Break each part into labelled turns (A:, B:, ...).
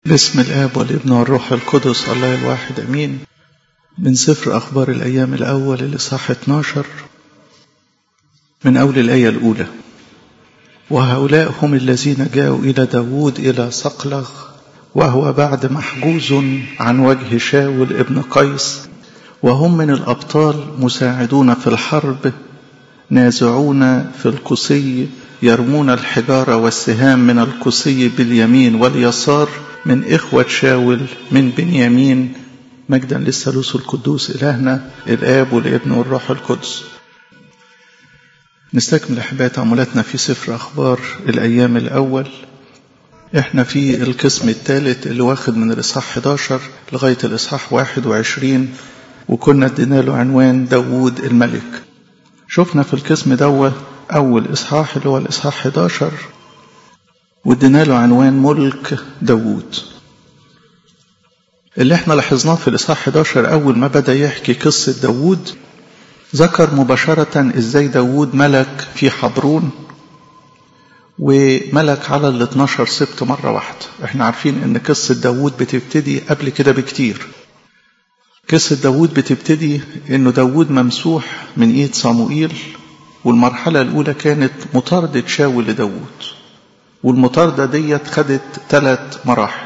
A: باسم الآب والابن والروح القدس الله الواحد أمين من سفر أخبار الأيام الأول الإصحاح 12 من أول الآية الأولى وهؤلاء هم الذين جاءوا إلى داود إلى صقلغ وهو بعد محجوز عن وجه شاول ابن قيس وهم من الأبطال مساعدون في الحرب نازعون في القصي يرمون الحجارة والسهام من القصي باليمين واليسار من إخوة شاول من بنيامين مجدا للثالوث القدوس إلهنا الآب والابن والروح القدس نستكمل أحباء تأملاتنا في سفر أخبار الأيام الأول احنا في القسم الثالث اللي واخد من الإصحاح 11 لغاية الإصحاح 21 وكنا ادينا له عنوان داوود الملك شفنا في القسم دوت أول إصحاح اللي هو الإصحاح 11 وادينا له عنوان ملك داوود اللي احنا لاحظناه في الإصحاح 11 أول ما بدأ يحكي قصة داوود ذكر مباشرة ازاي داوود ملك في حبرون وملك على ال 12 سبت مرة واحدة احنا عارفين ان قصة داوود بتبتدي قبل كده بكتير قصة داوود بتبتدي انه داوود ممسوح من ايد صموئيل والمرحلة الأولى كانت مطاردة شاول لداوود والمطاردة ديت خدت ثلاث مراحل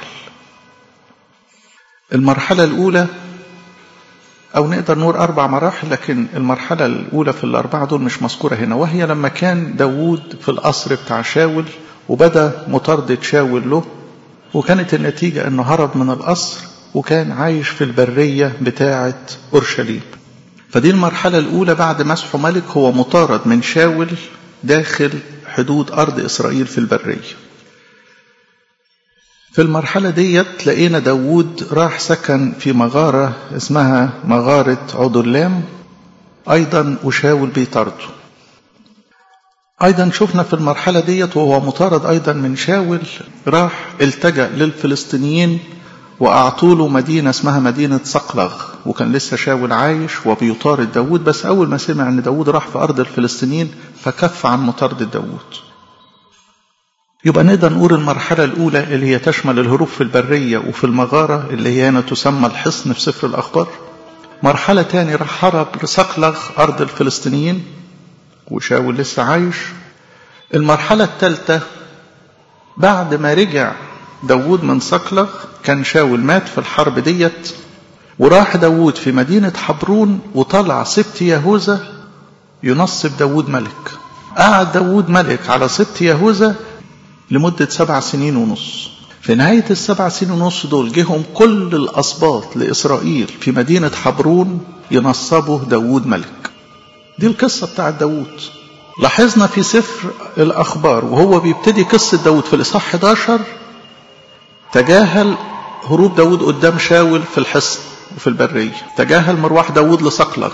A: المرحلة الأولى أو نقدر نقول أربع مراحل لكن المرحلة الأولى في الأربعة دول مش مذكورة هنا وهي لما كان داوود في القصر بتاع شاول وبدأ مطاردة شاول له وكانت النتيجة أنه هرب من القصر وكان عايش في البرية بتاعة أورشليم فدي المرحلة الأولى بعد مسحه ملك هو مطارد من شاول داخل حدود أرض إسرائيل في البرية في المرحلة ديت لقينا داوود راح سكن في مغارة اسمها مغارة عدلام أيضا وشاول بيطارده أيضا شفنا في المرحلة ديت وهو مطارد أيضا من شاول راح التجأ للفلسطينيين وأعطوا له مدينة اسمها مدينة صقلغ وكان لسه شاول عايش وبيطارد داوود بس أول ما سمع أن داوود راح في أرض الفلسطينيين فكف عن مطاردة داوود يبقى نقدر نقول المرحلة الأولى اللي هي تشمل الهروب في البرية وفي المغارة اللي هي هنا تسمى الحصن في سفر الأخبار مرحلة تاني راح هرب لصقلغ أرض الفلسطينيين وشاول لسه عايش المرحلة الثالثة بعد ما رجع داوود من صقلغ كان شاول مات في الحرب ديت وراح داوود في مدينة حبرون وطلع سبت يهوذا ينصب داوود ملك قعد داوود ملك على سبت يهوذا لمدة سبع سنين ونص في نهاية السبع سنين ونص دول جيهم كل الأسباط لإسرائيل في مدينة حبرون ينصبوا داوود ملك دي القصة بتاعت داوود لاحظنا في سفر الأخبار وهو بيبتدي قصة داوود في الإصحاح 11 تجاهل هروب داود قدام شاول في الحصن وفي البرية تجاهل مروح داود لصقلغ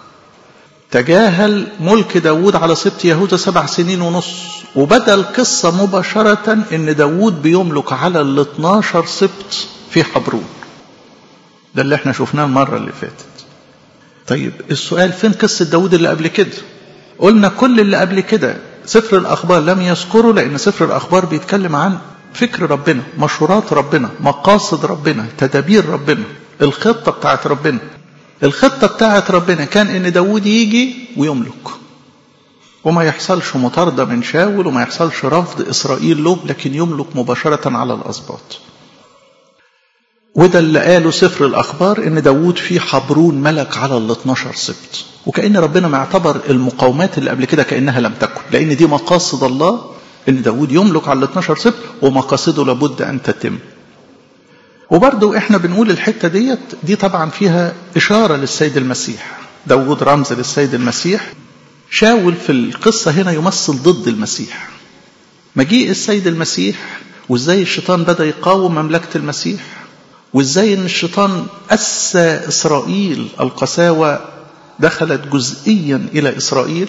A: تجاهل ملك داود على سبت يهوذا سبع سنين ونص وبدأ القصة مباشرة ان داود بيملك على ال 12 سبت في حبرون ده اللي احنا شفناه المرة اللي فاتت طيب السؤال فين قصة داود اللي قبل كده قلنا كل اللي قبل كده سفر الأخبار لم يذكره لأن سفر الأخبار بيتكلم عن فكر ربنا مشورات ربنا مقاصد ربنا تدابير ربنا الخطة بتاعت ربنا الخطة بتاعت ربنا كان ان داود يجي ويملك وما يحصلش مطاردة من شاول وما يحصلش رفض إسرائيل له لكن يملك مباشرة على الأسباط وده اللي قاله سفر الأخبار إن داود في حبرون ملك على ال 12 سبت وكأن ربنا ما اعتبر المقاومات اللي قبل كده كأنها لم تكن لأن دي مقاصد الله ان داود يملك على ال 12 سبت ومقاصده لابد ان تتم وبرضو احنا بنقول الحتة ديت دي طبعا فيها اشارة للسيد المسيح داود رمز للسيد المسيح شاول في القصة هنا يمثل ضد المسيح مجيء السيد المسيح وازاي الشيطان بدأ يقاوم مملكة المسيح وازاي ان الشيطان أسى إسرائيل القساوة دخلت جزئيا إلى إسرائيل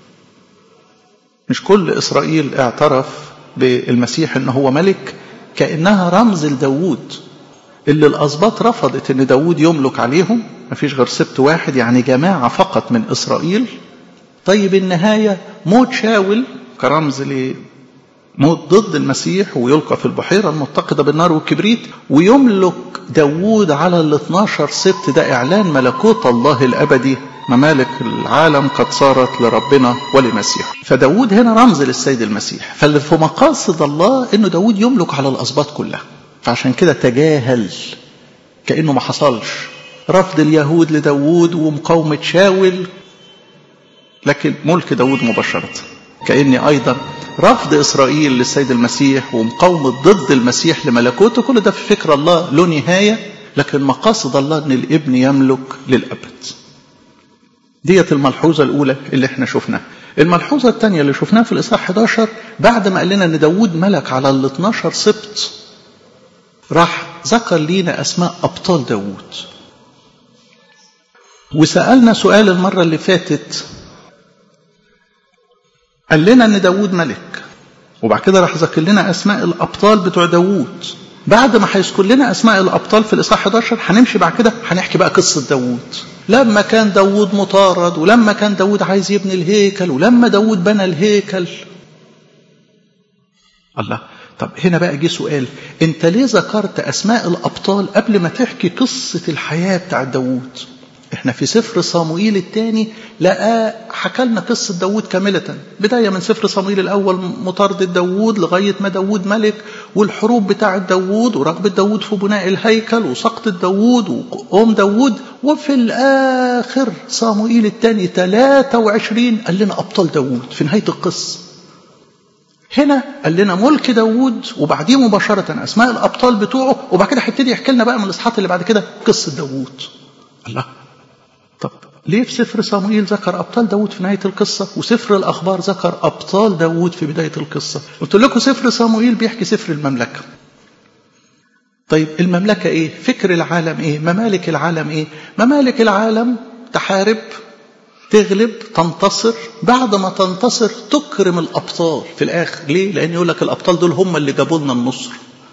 A: مش كل إسرائيل اعترف بالمسيح إن هو ملك كأنها رمز لداوود اللي الأسباط رفضت إن داوود يملك عليهم مفيش غير سبت واحد يعني جماعة فقط من إسرائيل طيب النهاية موت شاول كرمز موت ضد المسيح ويلقى في البحيرة المتقدة بالنار والكبريت ويملك داوود على ال 12 سبت ده إعلان ملكوت الله الأبدي ممالك العالم قد صارت لربنا ولمسيح فداود هنا رمز للسيد المسيح فاللي في مقاصد الله انه داود يملك على الاسباط كلها فعشان كده تجاهل كانه ما حصلش رفض اليهود لداود ومقاومة شاول لكن ملك داود مباشرة كأني أيضا رفض إسرائيل للسيد المسيح ومقاومة ضد المسيح لملكوته كل ده في فكر الله له نهاية لكن مقاصد الله أن الابن يملك للأبد ديت الملحوظة الأولى اللي احنا شفناها الملحوظة الثانية اللي شفناها في الإصحاح 11 بعد ما قال لنا أن داود ملك على ال 12 سبط راح ذكر لينا أسماء أبطال داود وسألنا سؤال المرة اللي فاتت قال لنا ان داود ملك وبعد كده راح ذكر لنا اسماء الابطال بتوع داود بعد ما هيذكر لنا اسماء الابطال في الاصحاح 11 هنمشي بعد كده هنحكي بقى قصه داود لما كان داود مطارد ولما كان داود عايز يبني الهيكل ولما داود بنى الهيكل الله طب هنا بقى جه سؤال انت ليه ذكرت اسماء الابطال قبل ما تحكي قصه الحياه بتاع داود احنا في سفر صاموئيل الثاني لقى حكى لنا قصة داود كاملة بداية من سفر صاموئيل الأول مطاردة داود لغاية ما داود ملك والحروب بتاعة داود ورغبة داود في بناء الهيكل وسقط داود وقوم داود وفي الآخر صاموئيل الثاني 23 قال لنا أبطال داود في نهاية القصة هنا قال لنا ملك داود وبعديه مباشرة أسماء الأبطال بتوعه وبعد كده هيبتدي يحكي لنا بقى من الإصحاحات اللي بعد كده قصة داود الله طب ليه في سفر صموئيل ذكر أبطال داود في نهاية القصة وسفر الأخبار ذكر أبطال داود في بداية القصة قلت لكم سفر صموئيل بيحكي سفر المملكة طيب المملكة إيه فكر العالم إيه ممالك العالم إيه ممالك العالم تحارب تغلب تنتصر بعد ما تنتصر تكرم الأبطال في الآخر ليه لأن يقول لك الأبطال دول هم اللي جابوا لنا النصر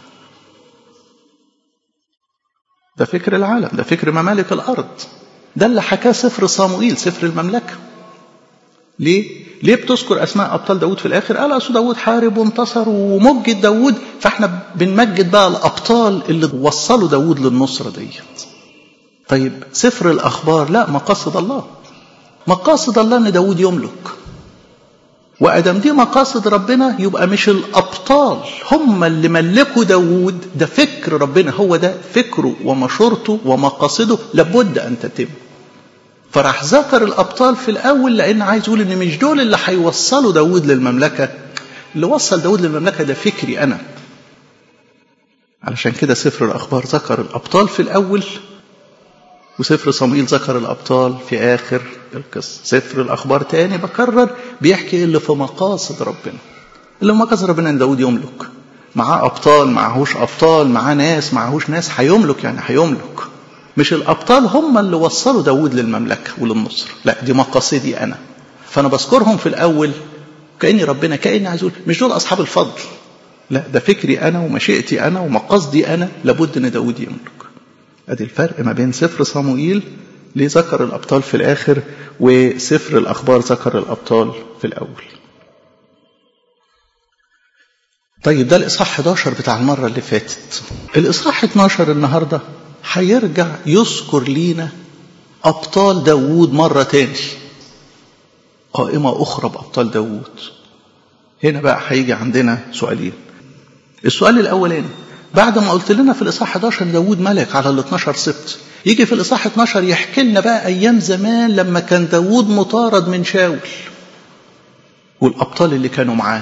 A: ده فكر العالم ده فكر ممالك الأرض ده اللي حكاه سفر صاموئيل سفر المملكة ليه؟ ليه بتذكر أسماء أبطال داود في الآخر؟ قال أصل داود حارب وانتصر ومجد داود فإحنا بنمجد بقى الأبطال اللي وصلوا داود للنصرة ديت. طيب سفر الأخبار لا مقاصد الله. مقاصد الله إن داود يملك. وأدم دي مقاصد ربنا يبقى مش الأبطال هم اللي ملكوا داود ده فكر ربنا هو ده فكره ومشورته ومقاصده لابد أن تتم فراح ذكر الأبطال في الأول لأن عايز يقول إن مش دول اللي هيوصلوا داود للمملكة اللي وصل داود للمملكة ده فكري أنا علشان كده سفر الأخبار ذكر الأبطال في الأول وسفر صموئيل ذكر الأبطال في آخر القصة سفر الأخبار تاني بكرر بيحكي اللي في مقاصد ربنا اللي في مقاصد ربنا إن داود يملك معاه أبطال معهوش أبطال معاه ناس معهوش ناس هيملك يعني هيملك مش الأبطال هم اللي وصلوا داود للمملكة وللنصر لا دي مقاصدي أنا فأنا بذكرهم في الأول كأني ربنا كأني عايز أقول مش دول أصحاب الفضل لا ده فكري أنا ومشيئتي أنا ومقاصدي أنا لابد إن داود يملك ادي الفرق ما بين سفر صموئيل ليه ذكر الابطال في الاخر وسفر الاخبار ذكر الابطال في الاول طيب ده الاصحاح 11 بتاع المره اللي فاتت الاصحاح 12 النهارده هيرجع يذكر لينا ابطال داوود مره تاني قائمه اخرى بابطال داوود هنا بقى هيجي عندنا سؤالين السؤال الاولاني بعد ما قلت لنا في الإصحاح 11 داود ملك على ال 12 سبت يجي في الإصحاح 12 يحكي لنا بقى أيام زمان لما كان داود مطارد من شاول والأبطال اللي كانوا معاه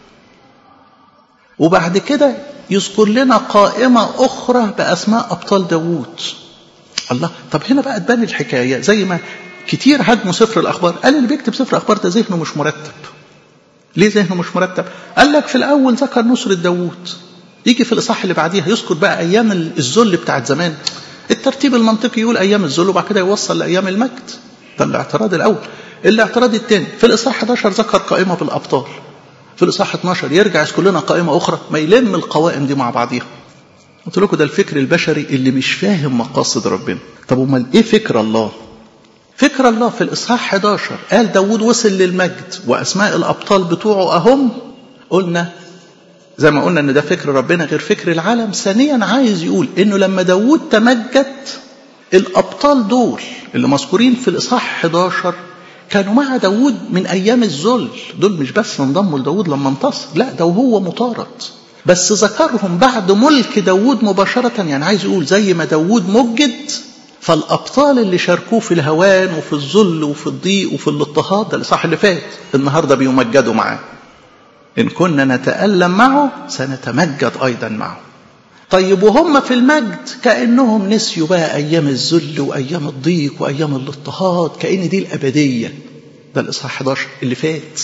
A: وبعد كده يذكر لنا قائمة أخرى بأسماء أبطال داود الله طب هنا بقى تبان الحكاية زي ما كتير هدموا سفر الأخبار قال اللي بيكتب سفر الأخبار ده ذهنه مش مرتب ليه ذهنه مش مرتب قال لك في الأول ذكر نصرة داود يجي في الاصحاح اللي بعديها يذكر بقى ايام الذل بتاعت زمان الترتيب المنطقي يقول ايام الذل وبعد كده يوصل لايام المجد ده الاعتراض الاول الاعتراض الثاني في الاصحاح 11 ذكر قائمه بالابطال في الاصحاح 12 يرجع يذكر لنا قائمه اخرى ما يلم القوائم دي مع بعضيها قلت لكم ده الفكر البشري اللي مش فاهم مقاصد ربنا طب امال ايه فكر الله فكر الله في الاصحاح 11 قال داود وصل للمجد واسماء الابطال بتوعه اهم قلنا زي ما قلنا ان ده فكر ربنا غير فكر العالم ثانيا عايز يقول انه لما داود تمجد الابطال دول اللي مذكورين في الاصحاح 11 كانوا مع داود من ايام الذل دول مش بس انضموا لداود لما انتصر لا ده وهو مطارد بس ذكرهم بعد ملك داود مباشرة يعني عايز يقول زي ما داود مجد فالأبطال اللي شاركوه في الهوان وفي الذل وفي الضيق وفي الاضطهاد ده الإصحاح اللي فات النهارده بيمجدوا معاه إن كنا نتألم معه سنتمجد أيضا معه طيب وهم في المجد كأنهم نسيوا بقى أيام الذل وأيام الضيق وأيام الاضطهاد كأن دي الأبدية ده الإصحاح 11 اللي فات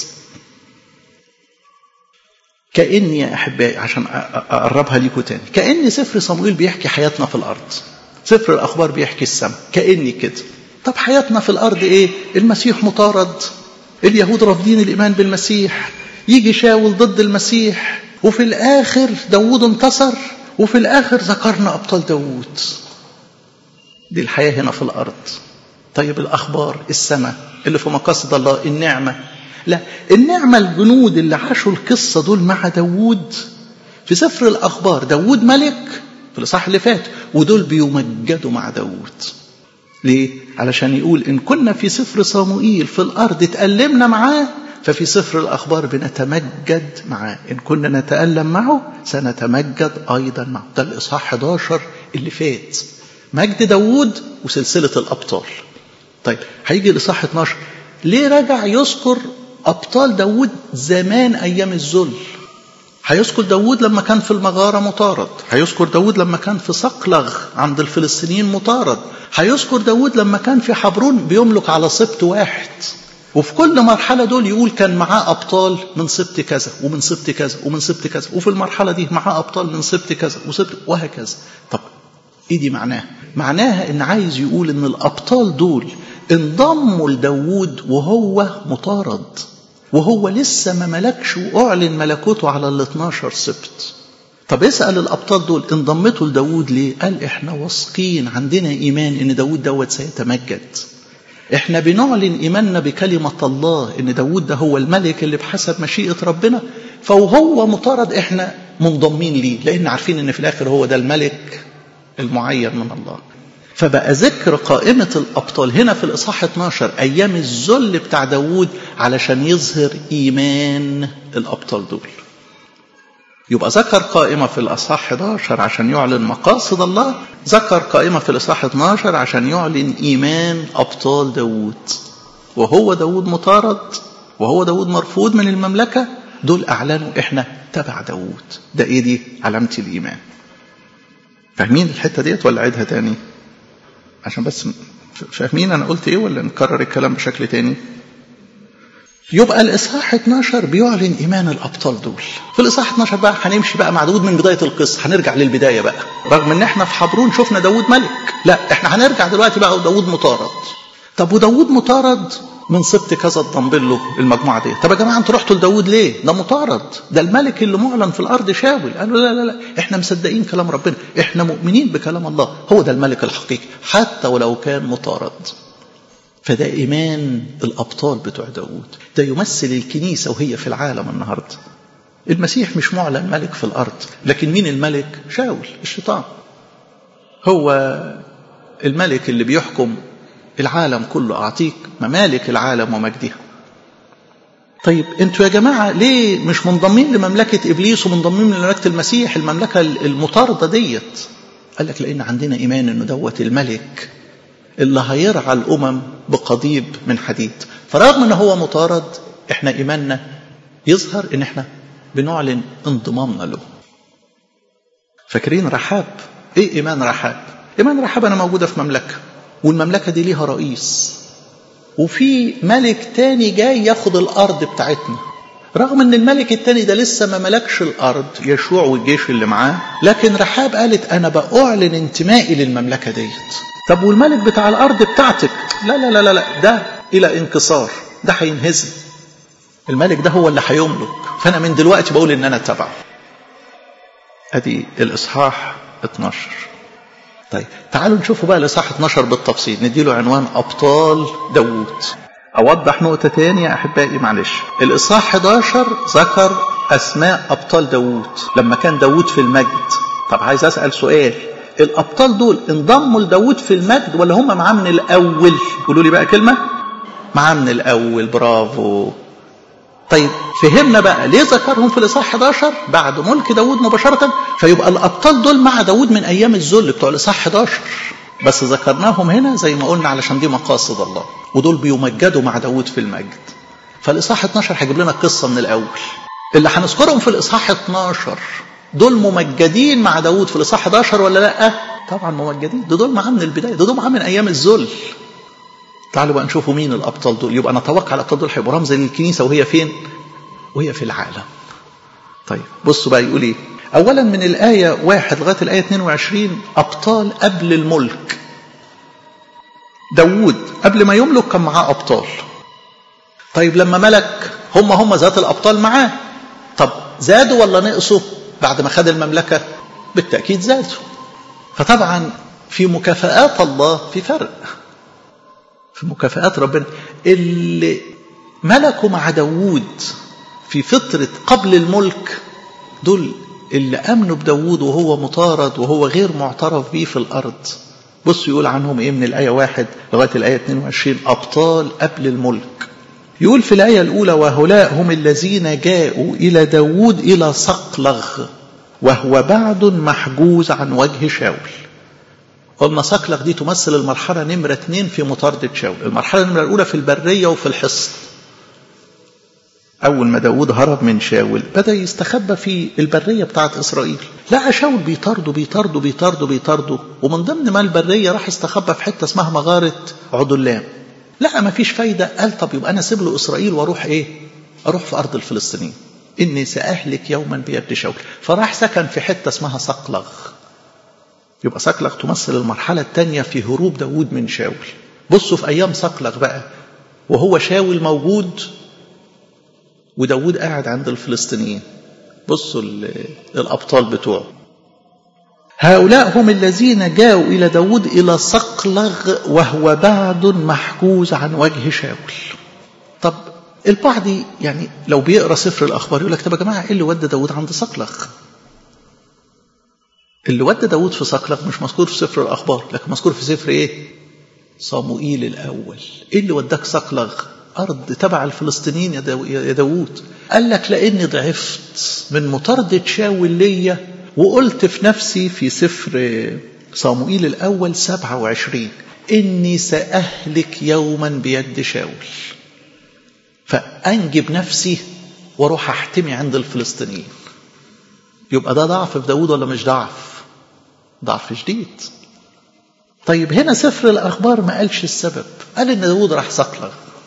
A: كأن يا أحبائي عشان أقربها ليكم تاني كأن سفر صموئيل بيحكي حياتنا في الأرض سفر الأخبار بيحكي السماء كأني كده طب حياتنا في الأرض إيه المسيح مطارد اليهود رافضين الإيمان بالمسيح يجي شاول ضد المسيح وفي الآخر داود انتصر وفي الآخر ذكرنا أبطال داود دي الحياة هنا في الأرض طيب الأخبار السماء اللي في مقاصد الله النعمة لا النعمة الجنود اللي عاشوا القصة دول مع داود في سفر الأخبار داود ملك في الإصحاح اللي فات ودول بيمجدوا مع داود ليه؟ علشان يقول إن كنا في سفر صموئيل في الأرض اتألمنا معاه ففي سفر الأخبار بنتمجد معاه إن كنا نتألم معه سنتمجد أيضا معه ده الإصحاح 11 اللي فات مجد داود وسلسلة الأبطال طيب هيجي الإصحاح 12 ليه رجع يذكر أبطال داود زمان أيام الذل هيذكر داود لما كان في المغارة مطارد هيذكر داود لما كان في صقلغ عند الفلسطينيين مطارد هيذكر داود لما كان في حبرون بيملك على سبط واحد وفي كل مرحلة دول يقول كان معاه أبطال من سبط كذا ومن سبط كذا ومن سبط كذا وفي المرحلة دي معاه أبطال من سبط كذا وسبط وهكذا طب إيه دي معناها؟ معناها إن عايز يقول إن الأبطال دول انضموا لداود وهو مطارد وهو لسه ما ملكش وأعلن ملكوته على ال 12 سبط طب اسأل الأبطال دول انضمتوا لداود ليه؟ قال إحنا واثقين عندنا إيمان إن داود دوت سيتمجد احنا بنعلن ايماننا بكلمه الله ان داود ده هو الملك اللي بحسب مشيئه ربنا فوهو مطارد احنا منضمين ليه لان عارفين ان في الاخر هو ده الملك المعين من الله فبقى ذكر قائمة الأبطال هنا في الإصحاح 12 أيام الذل بتاع داود علشان يظهر إيمان الأبطال دول يبقى ذكر قائمة في الأصحاح 11 عشان يعلن مقاصد الله ذكر قائمة في الإصحاح 12 عشان يعلن إيمان أبطال داود وهو داود مطارد وهو داود مرفوض من المملكة دول أعلنوا إحنا تبع داود ده إيه دي علامة الإيمان فاهمين الحتة ديت ولا أعيدها تاني عشان بس فاهمين أنا قلت إيه ولا نكرر الكلام بشكل تاني يبقى الإصحاح 12 بيعلن إيمان الأبطال دول في الإصحاح 12 بقى هنمشي بقى مع داود من بداية القصة هنرجع للبداية بقى رغم إن إحنا في حبرون شفنا داود ملك لا إحنا هنرجع دلوقتي بقى وداود مطارد طب وداود مطارد من سبت كذا اتضم له المجموعة دي طب يا جماعة انتوا رحتوا لداود ليه ده مطارد ده الملك اللي معلن في الأرض شاول قالوا لا لا لا إحنا مصدقين كلام ربنا إحنا مؤمنين بكلام الله هو ده الملك الحقيقي حتى ولو كان مطارد فده إيمان الأبطال بتوع داود ده يمثل الكنيسة وهي في العالم النهاردة المسيح مش معلن ملك في الأرض لكن مين الملك شاول الشيطان هو الملك اللي بيحكم العالم كله أعطيك ممالك العالم ومجدها طيب انتوا يا جماعة ليه مش منضمين لمملكة إبليس ومنضمين لمملكة المسيح المملكة المطاردة ديت قال لك لأن عندنا إيمان أنه دوت الملك اللي هيرعى الأمم بقضيب من حديد فرغم ان هو مطارد احنا ايماننا يظهر ان احنا بنعلن انضمامنا له فاكرين رحاب ايه ايمان رحاب ايمان رحاب انا موجوده في مملكه والمملكه دي ليها رئيس وفي ملك تاني جاي ياخد الارض بتاعتنا رغم ان الملك التاني ده لسه ما ملكش الارض يشوع والجيش اللي معاه لكن رحاب قالت انا باعلن انتمائي للمملكه ديت طب والملك بتاع الارض بتاعتك لا لا لا لا, لا. ده الى انكسار ده هينهزم الملك ده هو اللي هيملك فانا من دلوقتي بقول ان انا تبعه ادي الاصحاح 12 طيب تعالوا نشوفوا بقى الاصحاح 12 بالتفصيل نديله عنوان ابطال داوود اوضح نقطه تاني يا احبائي معلش الاصحاح 11 ذكر أسماء أبطال داوود لما كان داوود في المجد طب عايز أسأل سؤال الأبطال دول انضموا لداوود في المجد ولا هم معاه من الأول قولوا لي بقى كلمة معاه من الأول برافو طيب فهمنا بقى ليه ذكرهم في الإصحاح 11 بعد ملك داوود مباشرة فيبقى الأبطال دول مع داوود من أيام الذل بتوع الإصحاح 11 بس ذكرناهم هنا زي ما قلنا علشان دي مقاصد الله ودول بيمجدوا مع داوود في المجد فالإصحاح 12 هيجيب لنا القصة من الأول اللي هنذكرهم في الإصحاح 12 دول ممجدين مع داوود في الإصحاح 11 ولا لأ؟ طبعا ممجدين ده دول معاه من البداية ده دول معاه من أيام الذل تعالوا بقى نشوفوا مين الأبطال دول يبقى نتوقع الأبطال دول هيبقوا رمز للكنيسة وهي فين؟ وهي في العالم طيب بصوا بقى يقول ايه اولا من الايه واحد لغايه الايه 22 ابطال قبل الملك داوود قبل ما يملك كان معاه ابطال طيب لما ملك هم هم ذات الابطال معاه طب زادوا ولا نقصوا بعد ما خد المملكه بالتاكيد زادوا فطبعا في مكافآت الله في فرق في مكافآت ربنا اللي ملكوا مع داوود في فترة قبل الملك دول اللي أمنوا بداود وهو مطارد وهو غير معترف به في الأرض بص يقول عنهم إيه من الآية واحد لغاية الآية 22 أبطال قبل الملك يقول في الآية الأولى وهؤلاء هم الذين جاءوا إلى داود إلى صقلغ وهو بعد محجوز عن وجه شاول قلنا صقلغ دي تمثل المرحلة نمرة اثنين في مطاردة شاول المرحلة النمرة الأولى في البرية وفي الحصن أول ما داود هرب من شاول بدأ يستخبى في البرية بتاعت إسرائيل لقى شاول بيطارده بيطارده بيطارده بيطارده ومن ضمن ما البرية راح استخبى في حتة اسمها مغارة عدلام لقى ما فيش فايدة قال طب يبقى أنا أسيب له إسرائيل وأروح إيه أروح في أرض الفلسطينيين إني سأهلك يوما بيد شاول فراح سكن في حتة اسمها صقلغ يبقى صقلغ تمثل المرحلة الثانية في هروب داود من شاول بصوا في أيام صقلغ بقى وهو شاول موجود وداود قاعد عند الفلسطينيين بصوا الأبطال بتوعه هؤلاء هم الذين جاءوا إلى داود إلى صقلغ وهو بعد محجوز عن وجه شاول طب البعض يعني لو بيقرا سفر الأخبار يقول لك طب يا جماعة إيه اللي ودى داود عند صقلغ اللي ودى داود في صقلغ مش مذكور في سفر الأخبار لكن مذكور في سفر إيه صموئيل الأول إيه اللي وداك صقلغ أرض تبع الفلسطينيين يا داوود قال لك لأني ضعفت من مطاردة شاول ليا وقلت في نفسي في سفر صموئيل الأول 27 إني سأهلك يوما بيد شاول فأنجب نفسي واروح أحتمي عند الفلسطينيين يبقى ده ضعف في داوود ولا مش ضعف ضعف شديد طيب هنا سفر الأخبار ما قالش السبب قال إن داوود راح صقلغ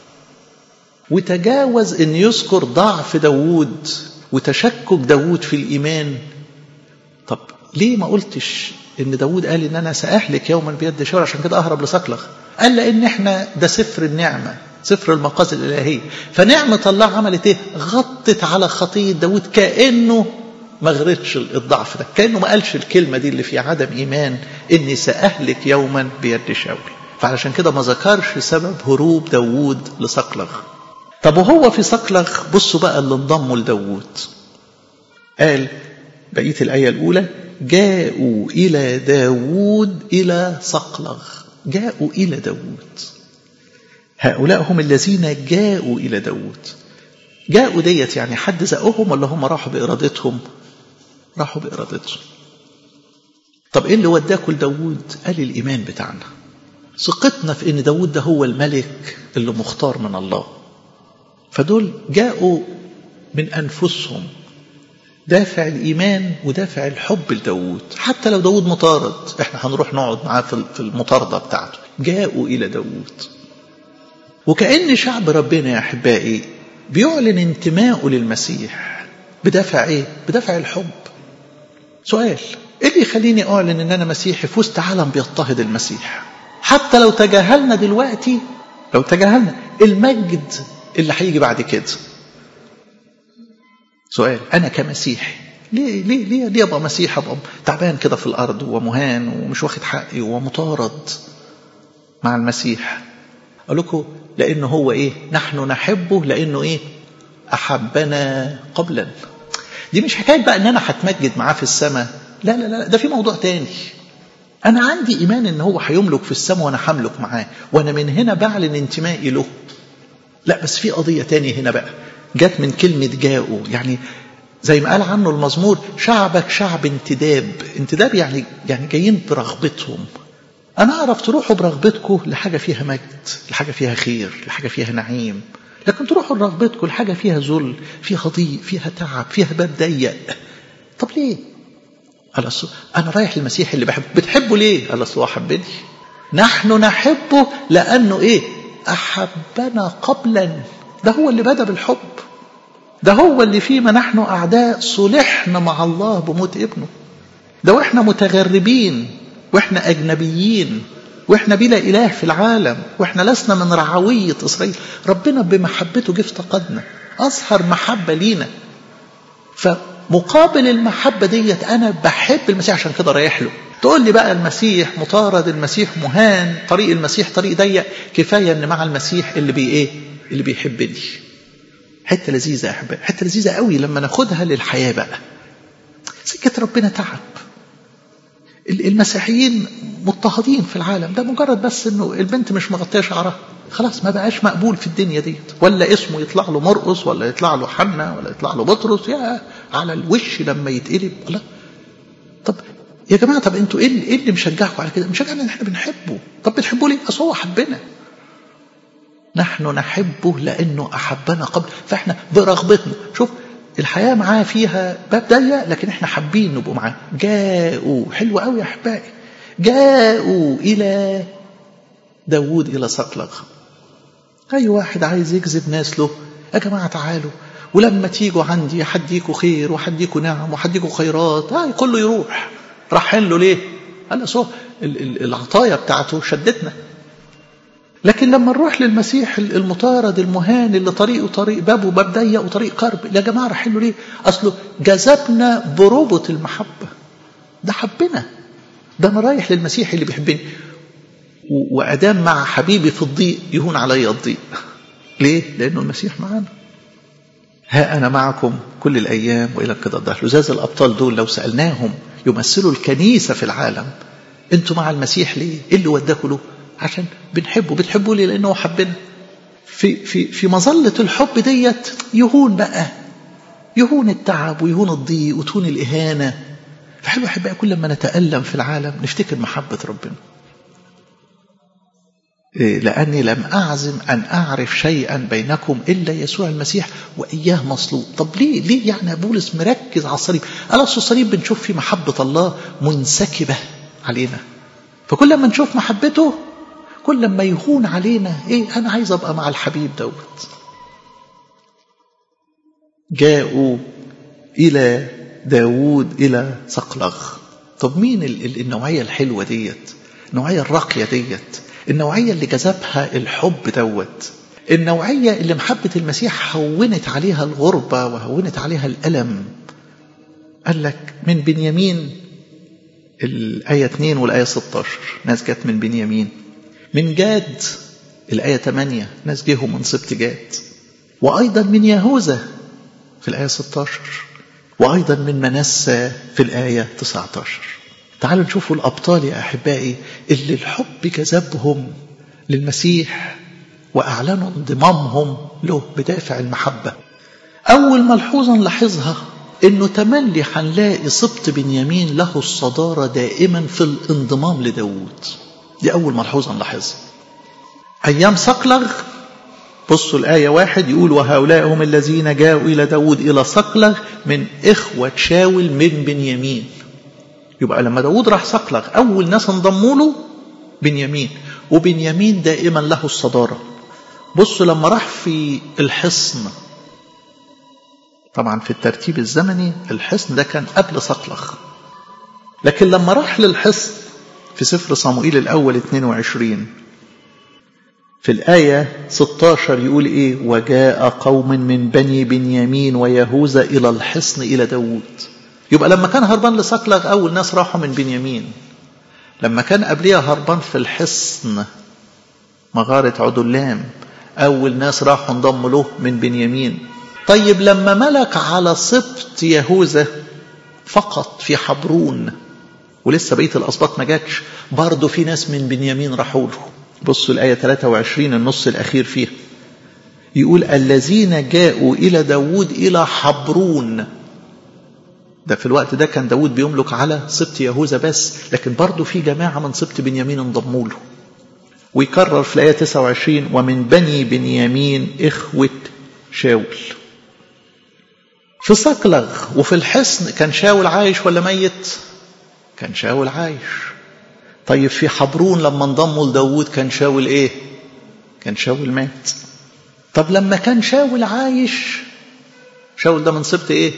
A: وتجاوز ان يذكر ضعف داوود وتشكك داوود في الايمان طب ليه ما قلتش ان داوود قال ان انا ساهلك يوما بيد شاول عشان كده اهرب لصقلغ قال لان احنا ده سفر النعمه سفر المقاصد الالهيه فنعمه الله عملت ايه غطت على خطيه داوود كانه ما غرتش الضعف ده كانه ما قالش الكلمه دي اللي في عدم ايمان اني ساهلك يوما بيد شاول فعلشان كده ما ذكرش سبب هروب داوود لصقلغ طب وهو في صقلغ بصوا بقى اللي انضموا لداوود قال بقية الآية الأولى جاءوا إلى داوود إلى صقلغ جاءوا إلى داوود هؤلاء هم الذين جاءوا إلى داوود جاءوا ديت يعني حد زقهم ولا هم راحوا بإرادتهم راحوا بإرادتهم طب إيه اللي وداكوا لداوود قال الإيمان بتاعنا ثقتنا في إن داوود ده هو الملك اللي مختار من الله فدول جاءوا من أنفسهم دافع الإيمان ودافع الحب لداود حتى لو داود مطارد احنا هنروح نقعد معاه في المطاردة بتاعته جاءوا إلى داود وكأن شعب ربنا يا أحبائي بيعلن انتمائه للمسيح بدافع ايه بدافع الحب سؤال ايه اللي يخليني اعلن ان انا مسيحي في وسط عالم بيضطهد المسيح حتى لو تجاهلنا دلوقتي لو تجاهلنا المجد اللي هيجي بعد كده سؤال انا كمسيحي ليه ليه ليه ليه ابقى مسيحي ابقى تعبان كده في الارض ومهان ومش واخد حقي ومطارد مع المسيح اقول لكم لانه هو ايه نحن نحبه لانه ايه احبنا قبلا دي مش حكايه بقى ان انا هتمجد معاه في السماء لا لا لا ده في موضوع تاني انا عندي ايمان ان هو هيملك في السماء وانا هملك معاه وانا من هنا بعلن انتمائي له لا بس في قضيه تانية هنا بقى جت من كلمه جاءوا يعني زي ما قال عنه المزمور شعبك شعب انتداب انتداب يعني يعني جايين برغبتهم انا اعرف تروحوا برغبتكم لحاجه فيها مجد لحاجه فيها خير لحاجه فيها نعيم لكن تروحوا برغبتكم لحاجه فيها ذل فيها ضيق فيها تعب فيها باب ضيق طب ليه قال انا رايح للمسيح اللي بحبه بتحبه ليه قال اصل هو حبني نحن نحبه لانه ايه احبنا قبلا ده هو اللي بدا بالحب ده هو اللي فيما نحن اعداء صلحنا مع الله بموت ابنه ده واحنا متغربين واحنا اجنبيين واحنا بلا اله في العالم واحنا لسنا من رعويه اسرائيل ربنا بمحبته جه افتقدنا اظهر محبه لينا فمقابل المحبه ديت انا بحب المسيح عشان كده رايح له تقول لي بقى المسيح مطارد المسيح مهان طريق المسيح طريق ضيق كفايه ان مع المسيح اللي بي ايه اللي بيحبني حته لذيذه يا احبائي حته لذيذه قوي لما ناخدها للحياه بقى سكه ربنا تعب المسيحيين مضطهدين في العالم ده مجرد بس انه البنت مش مغطيه شعرها خلاص ما بقاش مقبول في الدنيا ديت ولا اسمه يطلع له مرقص ولا يطلع له حنا ولا يطلع له بطرس يا على الوش لما يتقلب لا طب يا جماعه طب انتوا ايه ايه اللي مشجعكم على كده؟ مشجعنا ان احنا بنحبه طب بتحبوه ليه؟ اصل هو حبنا نحن نحبه لانه احبنا قبل فاحنا برغبتنا شوف الحياه معاه فيها باب ضيق لكن احنا حابين نبقوا معاه جاءوا حلو قوي يا احبائي جاءوا الى داوود الى صقلغ اي واحد عايز يجذب ناس له يا جماعه تعالوا ولما تيجوا عندي حديكوا خير وحديكوا نعم وحديكوا خيرات هاي كله يروح رايحين له ليه؟ قال له العطايا بتاعته شدتنا لكن لما نروح للمسيح المطارد المهان اللي طريقه طريق بابه باب ضيق وطريق قرب يا جماعه رايحين له ليه؟ اصله جذبنا بربط المحبه ده حبنا ده انا رايح للمسيح اللي بيحبني وادام مع حبيبي في الضيق يهون علي الضيق ليه؟ لانه المسيح معانا ها انا معكم كل الايام والى انقضاء الدهر لزاز الابطال دول لو سالناهم يمثلوا الكنيسه في العالم انتوا مع المسيح ليه؟ ايه اللي وداكوا له؟ عشان بنحبه بتحبه ليه لانه حبنا في في في مظله الحب ديت يهون بقى يهون التعب ويهون الضيق وتهون الاهانه فحلو احبائي كل ما نتالم في العالم نفتكر محبه ربنا لاني لم اعزم ان اعرف شيئا بينكم الا يسوع المسيح واياه مصلوب طب ليه ليه يعني بولس مركز على الصليب قال اصل الصليب بنشوف فيه محبه الله منسكبه علينا فكل ما نشوف محبته كل ما يهون علينا ايه انا عايز ابقى مع الحبيب دوت جاءوا الى داوود الى صقلغ طب مين النوعيه الحلوه ديت النوعيه الراقيه ديت النوعيه اللي جذبها الحب دوت النوعيه اللي محبه المسيح هونت عليها الغربه وهونت عليها الالم قال لك من بنيامين الآية 2 والآية 16 ناس جت من بنيامين من جاد الآية 8 ناس جيهم من سبط جاد وأيضا من يهوذا في الآية 16 وأيضا من منسى في الآية 19 تعالوا نشوفوا الأبطال يا أحبائي اللي الحب جذبهم للمسيح وأعلنوا انضمامهم له بدافع المحبة أول ملحوظة نلاحظها انه تملي هنلاقي سبط بنيامين له الصدارة دائما في الانضمام لداود دي أول ملحوظة نلاحظها أيام صقلغ بصوا الآية واحد يقول وهؤلاء هم الذين جاءوا إلى داود إلى صقلغ من إخوة شاول من بنيامين يبقى لما داود راح صقلغ أول ناس انضموا له بنيامين وبنيامين دائما له الصدارة بصوا لما راح في الحصن طبعا في الترتيب الزمني الحصن ده كان قبل صقلغ لكن لما راح للحصن في سفر صموئيل الأول 22 في الآية 16 يقول إيه وجاء قوم من بني بنيامين ويهوذا إلى الحصن إلى داود يبقى لما كان هربان لصقلغ أول ناس راحوا من بنيامين لما كان قبليها هربان في الحصن مغارة عدلام أول ناس راحوا انضموا له من بنيامين طيب لما ملك على سبط يهوذا فقط في حبرون ولسه بقيه الاسباط ما جاتش برضه في ناس من بنيامين راحوا له بصوا الايه 23 النص الاخير فيها يقول الذين جاءوا الى داود الى حبرون ده في الوقت ده كان داود بيملك على سبط يهوذا بس لكن برضه في جماعه من سبط بنيامين انضموا له ويكرر في الايه 29 ومن بني بنيامين اخوه شاول في صقلغ وفي الحصن كان شاول عايش ولا ميت كان شاول عايش طيب في حبرون لما انضموا لداود كان شاول ايه كان شاول مات طب لما كان شاول عايش شاول ده من سبط ايه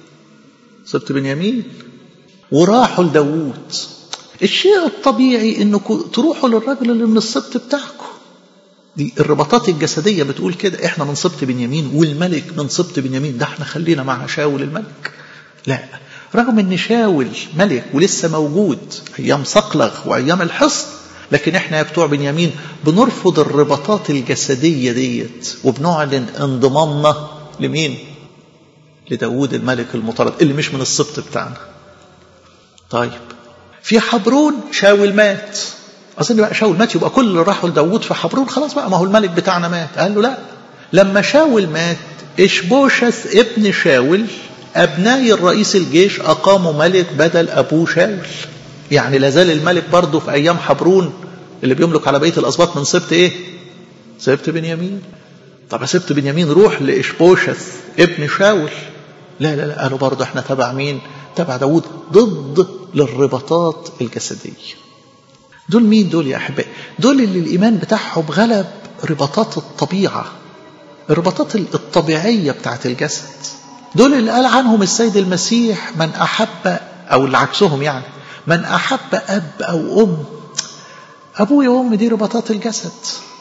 A: سبط بنيامين وراحوا لداود الشيء الطبيعي انكم تروحوا للراجل اللي من السبط بتاعكم دي الرباطات الجسدية بتقول كده احنا من سبط بنيامين والملك من سبط بنيامين ده احنا خلينا مع شاول الملك لا رغم ان شاول ملك ولسه موجود ايام صقلغ وايام الحصن لكن احنا يا بتوع بنيامين بنرفض الرباطات الجسدية ديت وبنعلن انضمامنا لمين لداود الملك المطرد اللي مش من السبط بتاعنا طيب في حبرون شاول مات أظن بقى شاول مات يبقى كل اللي راحوا لداود في حبرون خلاص بقى ما هو الملك بتاعنا مات قال له لا لما شاول مات إشبوشث ابن شاول أبناء الرئيس الجيش أقاموا ملك بدل أبوه شاول يعني لازال الملك برضه في أيام حبرون اللي بيملك على بيت الأسباط من سبط إيه؟ سبط بنيامين طب سبط بنيامين روح لإشبوشث ابن شاول لا لا لا قالوا برضه احنا تبع مين؟ تبع داود ضد للرباطات الجسديه دول مين دول يا احبائي دول اللي الايمان بتاعهم غلب رباطات الطبيعه الرباطات الطبيعيه بتاعت الجسد دول اللي قال عنهم السيد المسيح من احب او اللي عكسهم يعني من احب اب او ام ابويا وامي دي رباطات الجسد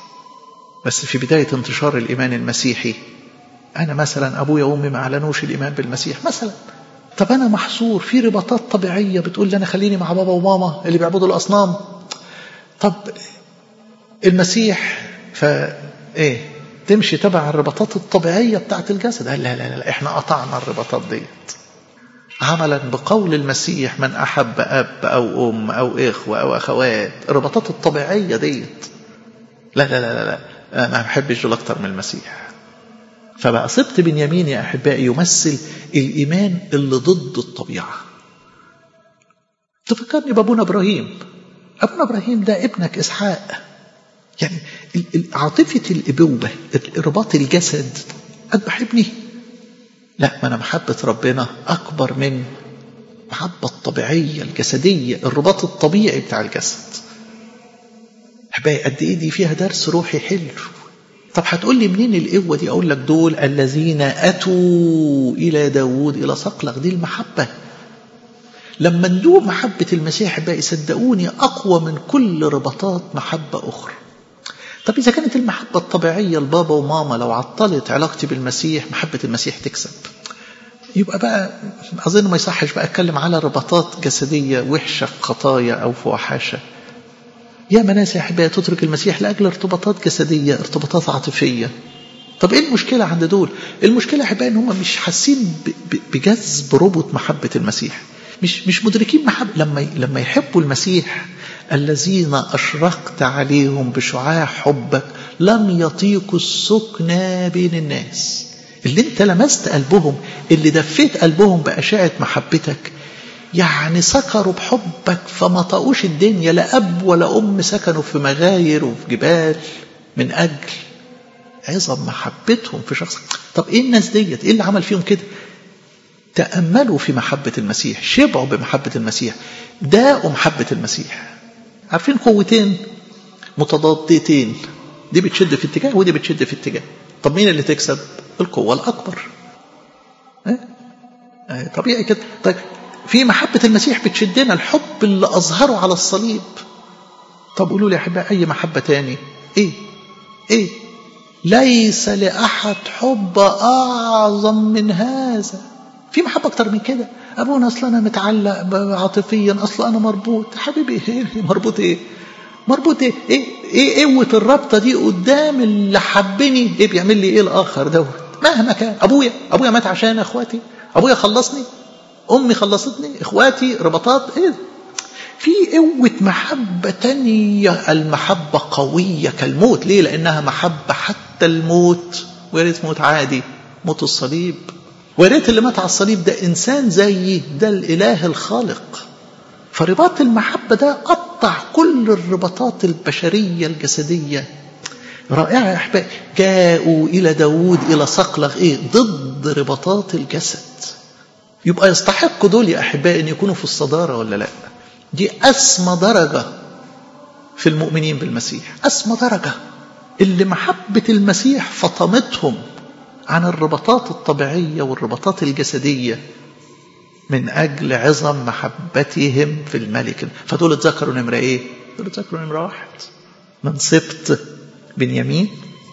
A: بس في بدايه انتشار الايمان المسيحي انا مثلا ابويا وامي ما اعلنوش الايمان بالمسيح مثلا طب انا محصور في رباطات طبيعيه بتقول لي انا خليني مع بابا وماما اللي بيعبدوا الاصنام طب المسيح ف ايه تمشي تبع الرباطات الطبيعيه بتاعت الجسد لا لا لا, لا احنا قطعنا الرباطات ديت عملا بقول المسيح من احب اب او ام او اخوه او اخوات الرباطات الطبيعيه ديت لا لا لا لا, لا. انا ما بحبش دول اكتر من المسيح فبقى سبط بنيامين يا احبائي يمثل الايمان اللي ضد الطبيعه تفكرني بابونا ابراهيم ابونا ابراهيم ده ابنك اسحاق يعني عاطفه الابوه رباط الجسد اذبح ابني لا ما انا محبه ربنا اكبر من المحبه الطبيعيه الجسديه الرباط الطبيعي بتاع الجسد احبائي قد ايه دي فيها درس روحي حلو طب هتقول لي منين القوة دي أقول لك دول الذين أتوا إلى داود إلى صقلغ دي المحبة لما ندوق محبة المسيح بقى صدقوني أقوى من كل ربطات محبة أخرى طب إذا كانت المحبة الطبيعية لبابا وماما لو عطلت علاقتي بالمسيح محبة المسيح تكسب يبقى بقى أظن ما يصحش بقى أتكلم على ربطات جسدية وحشة في خطايا أو في وحاشة يا ناس يا أحبائي تترك المسيح لأجل ارتباطات جسدية ارتباطات عاطفية طب ايه المشكلة عند دول المشكلة يا أحبائي ان هم مش حاسين بجذب ربط محبة المسيح مش مش مدركين محبة لما لما يحبوا المسيح الذين أشرقت عليهم بشعاع حبك لم يطيقوا السكنى بين الناس اللي انت لمست قلبهم اللي دفيت قلبهم بأشعة محبتك يعني سكروا بحبك فما طاقوش الدنيا لا أب ولا أم سكنوا في مغاير وفي جبال من أجل عظم محبتهم في شخصك طب إيه الناس ديت إيه اللي عمل فيهم كده تأملوا في محبة المسيح شبعوا بمحبة المسيح داقوا محبة المسيح عارفين قوتين متضادتين دي بتشد في اتجاه ودي بتشد في اتجاه طب مين اللي تكسب القوة الأكبر اه؟ طبيعي كده طيب في محبة المسيح بتشدنا الحب اللي أظهره على الصليب طب قولوا لي يا أحبائي أي محبة تاني إيه إيه ليس لأحد حب أعظم من هذا في محبة أكتر من كده أبونا أصلا أنا متعلق عاطفيا أصلا أنا مربوط حبيبي إيه مربوط إيه مربوط إيه إيه إيه قوة الرابطة دي قدام اللي حبني إيه بيعمل لي إيه الآخر دوت مهما كان ابويا ابويا مات عشان اخواتي ابويا خلصني امي خلصتني اخواتي رباطات ايه في قوة محبة تانية المحبة قوية كالموت ليه لأنها محبة حتى الموت ويا ريت موت عادي موت الصليب ويا ريت اللي مات على الصليب ده إنسان زيي ده الإله الخالق فرباط المحبة ده قطع كل الرباطات البشرية الجسدية رائعة يا أحبائي جاءوا إلى داود إلى صقلغ إيه ضد رباطات الجسد يبقى يستحقوا دول يا أحبائي أن يكونوا في الصدارة ولا لأ دي أسمى درجة في المؤمنين بالمسيح أسمى درجة اللي محبة المسيح فطمتهم عن الرباطات الطبيعية والرباطات الجسدية من أجل عظم محبتهم في الملك فدول اتذكروا نمرة إيه؟ دول اتذكروا نمرة واحد من سبط بنيامين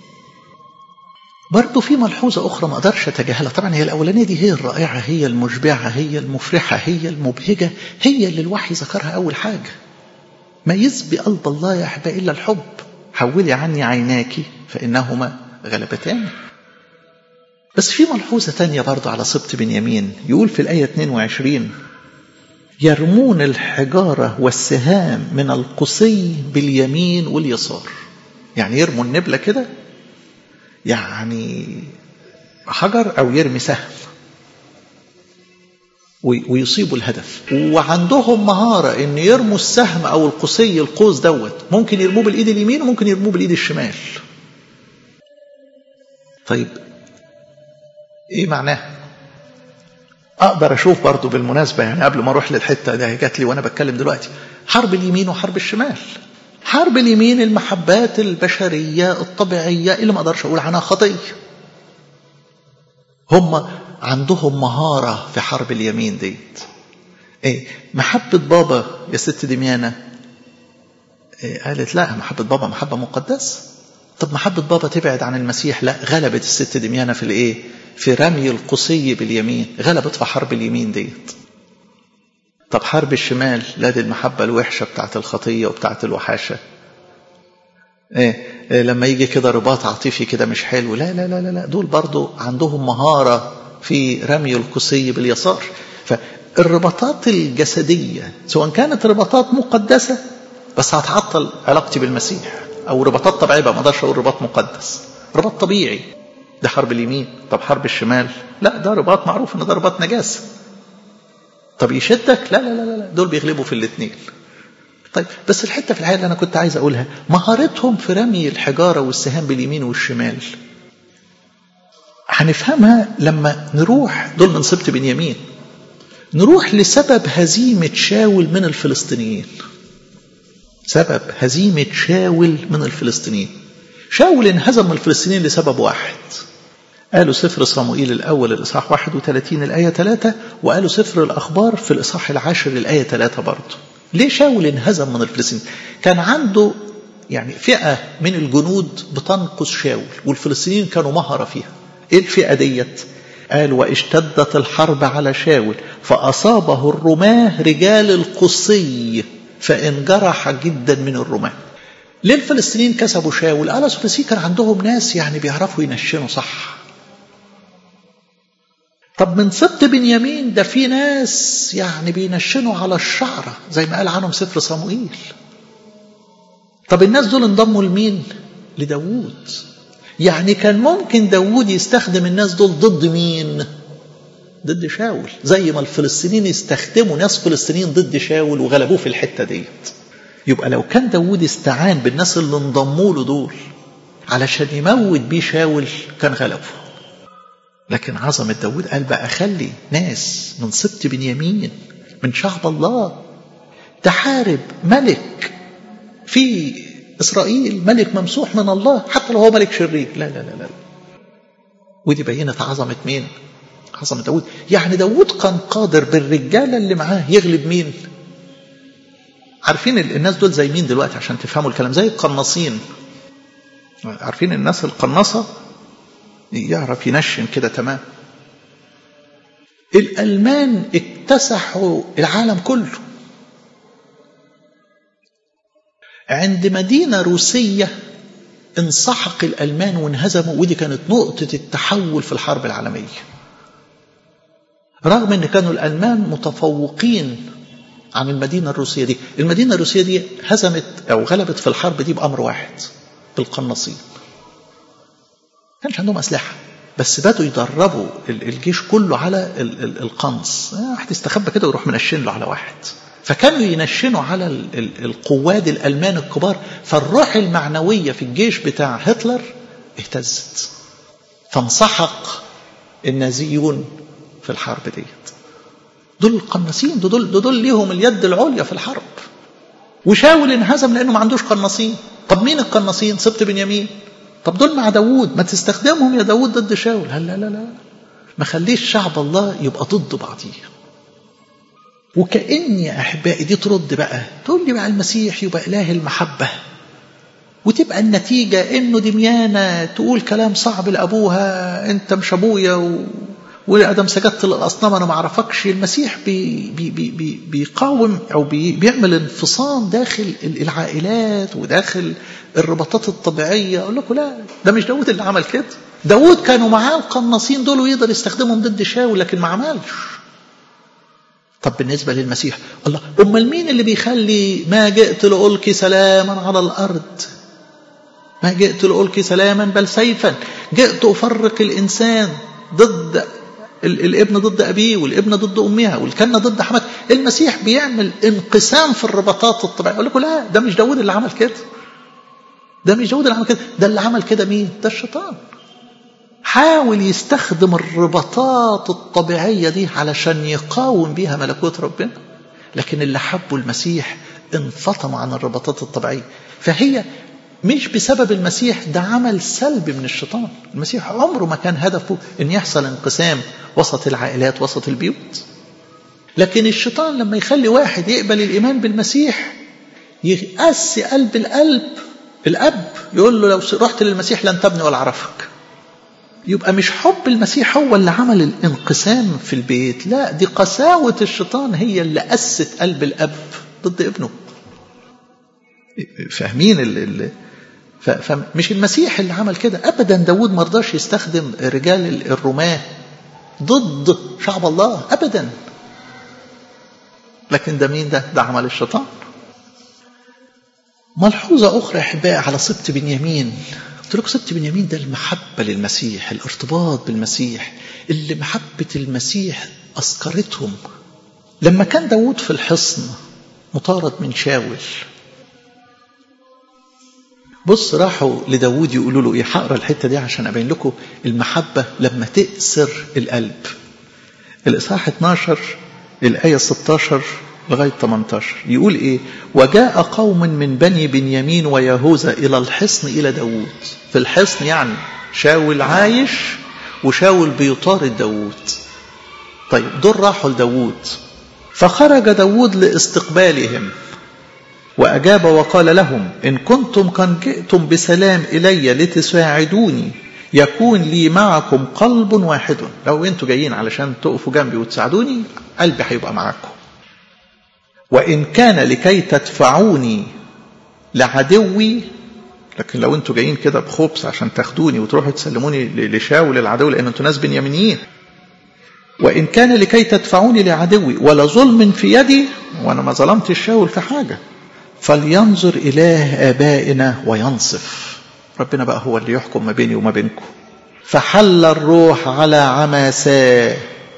A: برضه في ملحوظة أخرى ما أقدرش أتجاهلها طبعا هي الأولانية دي هي الرائعة هي المشبعة هي المفرحة هي المبهجة هي اللي الوحي ذكرها أول حاجة ما يسبي قلب الله يا أحبائي إلا الحب حولي عني عيناك فإنهما غلبتان بس في ملحوظة تانية برضه على سبط بنيامين يقول في الآية 22 يرمون الحجارة والسهام من القصي باليمين واليسار يعني يرموا النبلة كده يعني حجر أو يرمي سهم ويصيبوا الهدف وعندهم مهارة ان يرموا السهم او القصي القوس دوت ممكن يرموه بالايد اليمين وممكن يرموه بالايد الشمال طيب ايه معناه اقدر اشوف برضو بالمناسبة يعني قبل ما اروح للحتة دي جات لي وانا بتكلم دلوقتي حرب اليمين وحرب الشمال حرب اليمين المحبات البشرية الطبيعية اللي ما اقدرش اقول عنها خطية هم عندهم مهارة في حرب اليمين ديت ايه محبة بابا يا ست دميانة إيه قالت لا محبة بابا محبة مقدسة طب محبة بابا تبعد عن المسيح لا غلبت الست دميانة في الايه في رمي القصي باليمين غلبت في حرب اليمين ديت طب حرب الشمال لا دي المحبة الوحشة بتاعت الخطية وبتاعت الوحاشة إيه, إيه لما يجي كده رباط عاطفي كده مش حلو لا لا لا لا دول برضو عندهم مهارة في رمي القصي باليسار فالرباطات الجسدية سواء كانت رباطات مقدسة بس هتعطل علاقتي بالمسيح أو رباطات طبيعية ما اقدرش أقول رباط مقدس رباط طبيعي ده حرب اليمين طب حرب الشمال لا ده رباط معروف ان ده رباط نجاسة طب يشدك لا لا لا لا دول بيغلبوا في الاثنين طيب بس الحته في الحقيقه اللي انا كنت عايز اقولها مهارتهم في رمي الحجاره والسهام باليمين والشمال هنفهمها لما نروح دول من سبط بنيامين نروح لسبب هزيمة شاول من الفلسطينيين سبب هزيمة شاول من الفلسطينيين شاول انهزم من الفلسطينيين لسبب واحد قالوا سفر صموئيل الأول الإصحاح 31 الآية 3 وقالوا سفر الأخبار في الإصحاح العاشر الآية 3 برضه ليه شاول انهزم من الفلسطينيين كان عنده يعني فئة من الجنود بتنقص شاول والفلسطينيين كانوا مهرة فيها ايه الفئة ديت قال واشتدت الحرب على شاول فأصابه الرماة رجال القصي فانجرح جدا من الرماة ليه الفلسطينيين كسبوا شاول قال الفلسطينيين كان عندهم ناس يعني بيعرفوا ينشنوا صح طب من سبط بنيامين ده في ناس يعني بينشنوا على الشعرة زي ما قال عنهم سفر صموئيل طب الناس دول انضموا لمين لداوود يعني كان ممكن داوود يستخدم الناس دول ضد مين ضد شاول زي ما الفلسطينيين يستخدموا ناس فلسطينيين ضد شاول وغلبوه في الحتة ديت يبقى لو كان داوود استعان بالناس اللي انضموا له دول علشان يموت بيه شاول كان غلبه لكن عظمة داود قال بقى خلي ناس من سبط بنيامين من شعب الله تحارب ملك في إسرائيل ملك ممسوح من الله حتى لو هو ملك شرير لا لا لا لا ودي بينت عظمة مين عظمة داود يعني داود كان قادر بالرجالة اللي معاه يغلب مين عارفين الناس دول زي مين دلوقتي عشان تفهموا الكلام زي القناصين عارفين الناس القناصة يعرف ينشن كده تمام الألمان اكتسحوا العالم كله عند مدينة روسية انسحق الألمان وانهزموا ودي كانت نقطة التحول في الحرب العالمية رغم ان كانوا الألمان متفوقين عن المدينة الروسية دي المدينة الروسية دي هزمت أو غلبت في الحرب دي بأمر واحد بالقناصين كانش عندهم أسلحة بس بدوا يدربوا الجيش كله على القنص واحد يستخبى كده ويروح منشن له على واحد فكانوا ينشنوا على القواد الألمان الكبار فالروح المعنوية في الجيش بتاع هتلر اهتزت فانسحق النازيون في الحرب ديت دول القناصين دول, دول, دول ليهم اليد العليا في الحرب وشاول انهزم لانه ما عندوش قناصين طب مين القناصين سبط بنيامين طب دول مع داوود ما تستخدمهم يا داوود ضد شاول لا لا لا لا ما خليش شعب الله يبقى ضد بعضيه وكأن يا أحبائي دي ترد بقى تقول لي بقى المسيح يبقى إله المحبة وتبقى النتيجة إنه دميانة تقول كلام صعب لأبوها أنت مش أبويا و... وادم سجدت للاصنام انا ما اعرفكش المسيح بي بي بي بي بيقاوم او بي بيعمل انفصام داخل العائلات وداخل الرباطات الطبيعيه اقول لكم لا ده مش داود اللي عمل كده داود كانوا معاه القناصين دول ويقدر يستخدمهم ضد شاول لكن ما عملش طب بالنسبه للمسيح الله امال مين اللي بيخلي ما جئت لألقي سلاما على الارض ما جئت لألقي سلاما بل سيفا جئت افرق الانسان ضد الابن ضد أبيه والابن ضد أمها والكنة ضد حماك المسيح بيعمل انقسام في الرباطات الطبيعية أقول لكم لا ده مش داود اللي عمل كده ده مش داود اللي عمل كده ده اللي عمل كده مين ده الشيطان حاول يستخدم الرباطات الطبيعية دي علشان يقاوم بيها ملكوت ربنا لكن اللي حبوا المسيح انفطموا عن الرباطات الطبيعية فهي مش بسبب المسيح ده عمل سلبي من الشيطان المسيح عمره ما كان هدفه ان يحصل انقسام وسط العائلات وسط البيوت لكن الشيطان لما يخلي واحد يقبل الايمان بالمسيح يقسي قلب القلب الاب يقول له لو رحت للمسيح لن تبني ولا اعرفك يبقى مش حب المسيح هو اللي عمل الانقسام في البيت لا دي قساوة الشيطان هي اللي قست قلب الأب ضد ابنه فاهمين اللي فمش المسيح اللي عمل كده ابدا داود ما رضاش يستخدم رجال الرماه ضد شعب الله ابدا لكن ده مين ده ده عمل الشيطان ملحوظة أخرى أحبائي على سبط بنيامين قلت لكم سبط بنيامين ده المحبة للمسيح الارتباط بالمسيح اللي محبة المسيح أسكرتهم لما كان داود في الحصن مطارد من شاول بص راحوا لداود يقولوا له ايه هقرا الحته دي عشان ابين لكم المحبه لما تأسر القلب الاصحاح 12 الايه 16 لغايه 18 يقول ايه وجاء قوم من بني بنيامين ويهوذا الى الحصن الى داود في الحصن يعني شاول عايش وشاول بيطارد داود طيب دول راحوا لداود فخرج داود لاستقبالهم وأجاب وقال لهم إن كنتم قد جئتم بسلام إلي لتساعدوني يكون لي معكم قلب واحد لو أنتوا جايين علشان تقفوا جنبي وتساعدوني قلبي هيبقى معاكم وإن كان لكي تدفعوني لعدوي لكن لو انتوا جايين كده بخبث عشان تاخدوني وتروحوا تسلموني لشاول العدو لان انتوا ناس بنيامينيين وان كان لكي تدفعوني لعدوي ولا ظلم في يدي وانا ما ظلمتش شاول في حاجه فلينظر إله آبائنا وينصف ربنا بقى هو اللي يحكم ما بيني وما بينكم فحل الروح على عماساه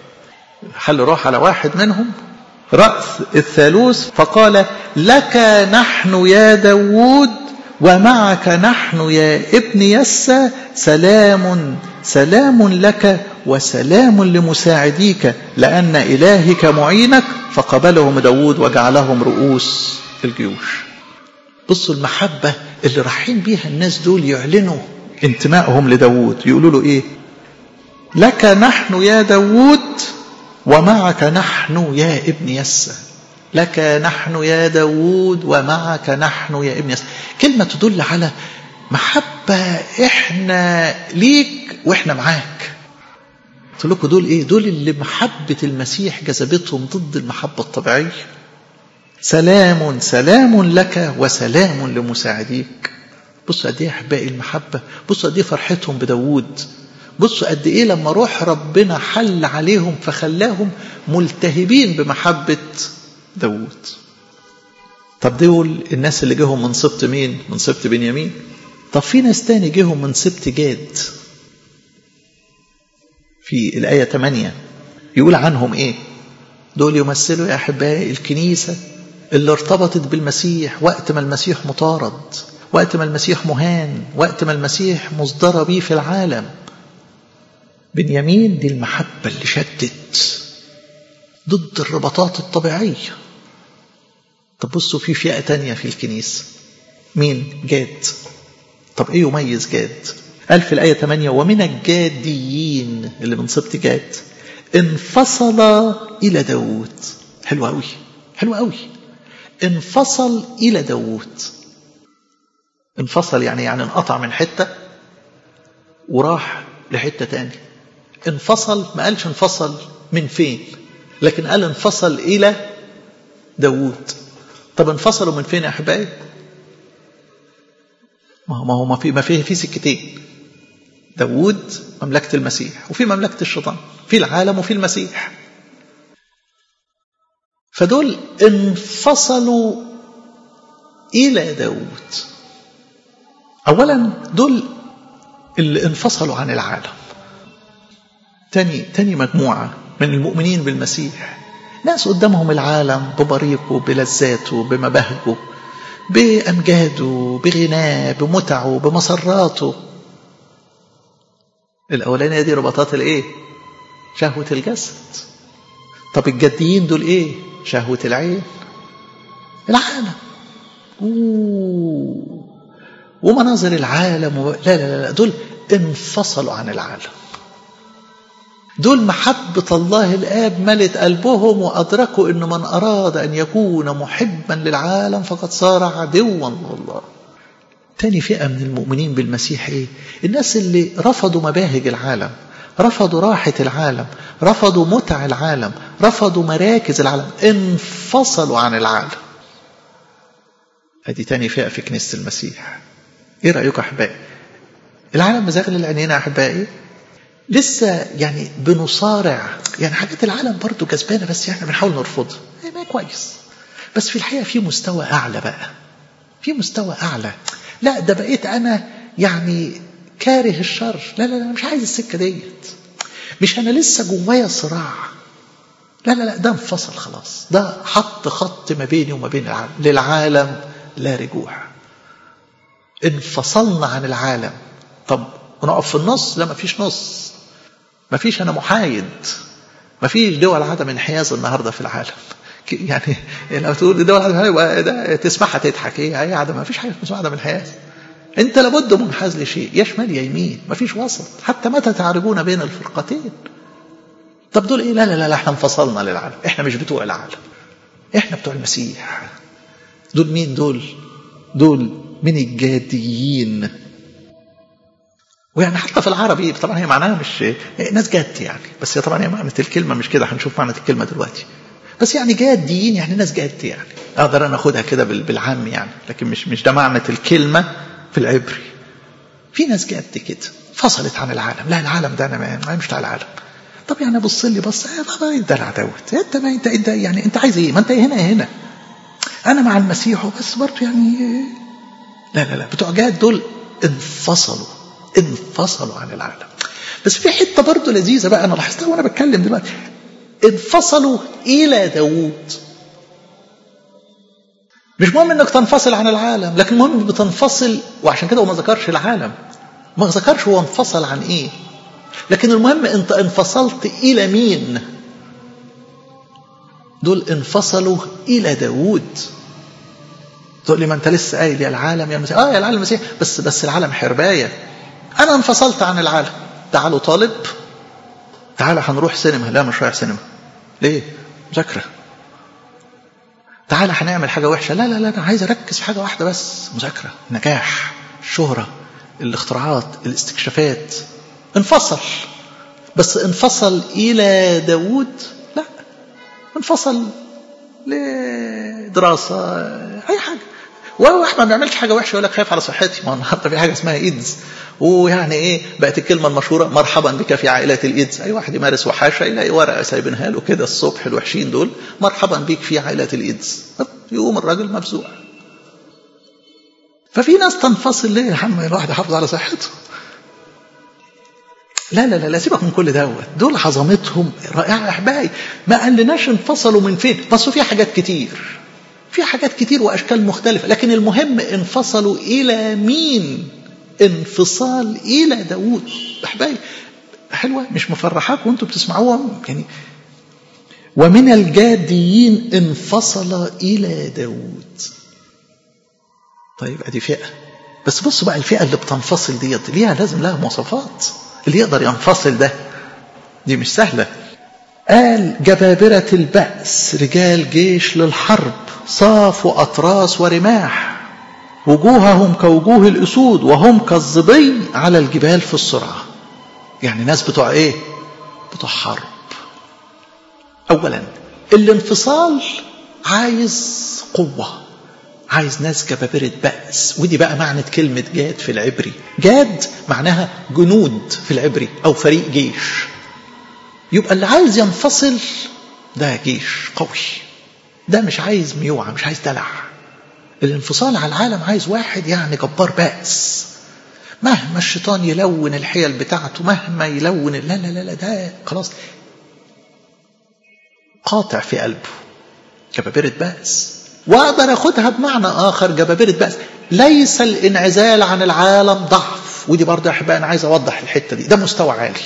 A: حل الروح على واحد منهم رأس الثالوث فقال لك نحن يا داود ومعك نحن يا ابن يسى سلام سلام لك وسلام لمساعديك لأن إلهك معينك فقبلهم داود وجعلهم رؤوس الجيوش بصوا المحبة اللي رايحين بيها الناس دول يعلنوا انتمائهم لداود يقولوا له ايه لك نحن يا داود ومعك نحن يا ابن يسى لك نحن يا داود ومعك نحن يا ابن يسى كلمة تدل على محبة احنا ليك واحنا معاك قلت لكم دول ايه دول اللي محبة المسيح جذبتهم ضد المحبة الطبيعية سلام سلام لك وسلام لمساعديك بصوا قد ايه احبائي المحبه بصوا قد ايه فرحتهم بداوود بصوا قد ايه لما روح ربنا حل عليهم فخلاهم ملتهبين بمحبه داوود طب دول الناس اللي جيهم من سبط مين من سبط بنيامين طب في ناس تاني جيهم من سبط جاد في الآية 8 يقول عنهم إيه دول يمثلوا يا أحبائي الكنيسة اللي ارتبطت بالمسيح وقت ما المسيح مطارد وقت ما المسيح مهان وقت ما المسيح مصدر بيه في العالم بنيامين دي المحبة اللي شدت ضد الرباطات الطبيعية طب بصوا في فئة تانية في الكنيسة مين جاد طب ايه يميز جاد قال في الآية 8 ومن الجاديين اللي من سبط جاد انفصل إلى داود حلو قوي حلو قوي انفصل إلى داود انفصل يعني يعني انقطع من حتة وراح لحتة تاني انفصل ما قالش انفصل من فين لكن قال انفصل إلى داود طب انفصلوا من فين يا أحبائي ما هو ما هو ما في ما فيه في سكتين داوود مملكة المسيح وفي مملكة الشيطان في العالم وفي المسيح فدول انفصلوا إلى داوود أولا دول اللي انفصلوا عن العالم تاني تاني مجموعة من المؤمنين بالمسيح ناس قدامهم العالم ببريقه بلذاته بمباهجه بأمجاده بغناه بمتعه بمسراته الأولانية دي رباطات الإيه؟ شهوة الجسد طب الجديين دول إيه؟ شهوة العين العالم أوه. ومناظر العالم و... لا لا لا دول انفصلوا عن العالم دول محبة الله الآب ملت قلبهم وأدركوا أن من أراد أن يكون محبا للعالم فقد صار عدوا لله تاني فئة من المؤمنين بالمسيح إيه؟ الناس اللي رفضوا مباهج العالم رفضوا راحة العالم رفضوا متع العالم رفضوا مراكز العالم انفصلوا عن العالم ادي تاني فئة في كنيسة المسيح ايه رأيكم احبائي العالم مزاغل العينين احبائي لسه يعني بنصارع يعني حاجات العالم برضو كسبانه بس احنا بنحاول نرفضها ايه ما كويس بس في الحقيقه في مستوى اعلى بقى في مستوى اعلى لا ده بقيت انا يعني كاره الشر لا لا لا مش عايز السكه ديت مش انا لسه جوايا صراع لا لا لا ده انفصل خلاص ده حط خط ما بيني وما بين العالم للعالم لا رجوع انفصلنا عن العالم طب ونقف في النص لا مفيش نص مفيش انا محايد مفيش دول عدم انحياز النهارده في العالم يعني لو تقول دول عدم انحياز تسمعها تضحك ايه هي عدم مفيش حاجه اسمها عدم انحياز انت لابد منحاز لشيء يا شمال يا يمين مفيش وسط حتى متى تعرجون بين الفرقتين طب دول ايه لا لا لا احنا انفصلنا للعالم احنا مش بتوع العالم احنا بتوع المسيح دول مين دول دول من الجاديين ويعني حتى في العربي طبعا هي معناها مش ناس جاد يعني بس هي طبعا هي معنى الكلمه مش كده هنشوف معنى الكلمه دلوقتي بس يعني جاديين يعني ناس جاد يعني اقدر انا اخدها كده بالعام يعني لكن مش مش ده معنى الكلمه في العبري في ناس جاد كده فصلت عن العالم لا العالم ده انا ما مش بتاع العالم طب يعني ابص لي بص طب انت العداوت انت ما انت انت يعني انت عايز ايه ما انت هنا هنا انا مع المسيح وبس برضه يعني لا لا لا بتوع جاد دول انفصلوا انفصلوا عن العالم بس في حتة برضه لذيذة بقى أنا لاحظتها وأنا بتكلم دلوقتي انفصلوا إلى داوود مش مهم انك تنفصل عن العالم لكن المهم بتنفصل وعشان كده هو ما ذكرش العالم ما ذكرش هو انفصل عن ايه لكن المهم انت انفصلت الى مين دول انفصلوا الى داوود تقول لي ما انت لسه قايل يا العالم يا المسيح اه يا العالم المسيح بس بس العالم حربايه انا انفصلت عن العالم تعالوا طالب تعالى هنروح سينما لا مش رايح سينما ليه مذاكره تعالى هنعمل حاجه وحشه لا لا لا انا عايز اركز في حاجه واحده بس مذاكره نجاح الشهره الاختراعات الاستكشافات انفصل بس انفصل الى داوود لا انفصل لدراسه اي حاجه وواحد ما بيعملش حاجه وحشه يقول لك خايف على صحتي ما النهارده في حاجه اسمها ايدز ويعني ايه بقت الكلمه المشهوره مرحبا بك في عائله الايدز اي واحد يمارس وحاشه يلاقي ورقه سايبينها له كده الصبح الوحشين دول مرحبا بك في عائله الايدز يقوم الراجل مفزوع ففي ناس تنفصل ليه يا عم الواحد يحافظ على صحته لا لا لا لا سيبك من كل دوت دول عظمتهم رائعه يا احبائي ما قالناش انفصلوا من فين بس في حاجات كتير في حاجات كتير واشكال مختلفه لكن المهم انفصلوا الى مين انفصال الى داوود احبائي حلوه مش مفرحاك وانتم بتسمعوها يعني ومن الجاديين انفصل الى داوود طيب ادي فئه بس بصوا بقى الفئه اللي بتنفصل ديت ليها لازم لها مواصفات اللي يقدر ينفصل ده دي مش سهله قال جبابرة البأس رجال جيش للحرب صافوا أطراس ورماح وجوههم كوجوه الأسود وهم كالظبي على الجبال في السرعة يعني ناس بتوع إيه بتوع حرب أولا الانفصال عايز قوة عايز ناس جبابرة بأس ودي بقى معنى كلمة جاد في العبري جاد معناها جنود في العبري أو فريق جيش يبقى اللي عايز ينفصل ده جيش قوي ده مش عايز ميوعة مش عايز دلع الانفصال على العالم عايز واحد يعني جبار بأس مهما الشيطان يلون الحيل بتاعته مهما يلون لا لا لا, لا ده خلاص قاطع في قلبه جبابرة بأس واقدر اخدها بمعنى اخر جبابرة بأس ليس الانعزال عن العالم ضعف ودي برضه يا احبائي انا عايز اوضح الحته دي ده مستوى عالي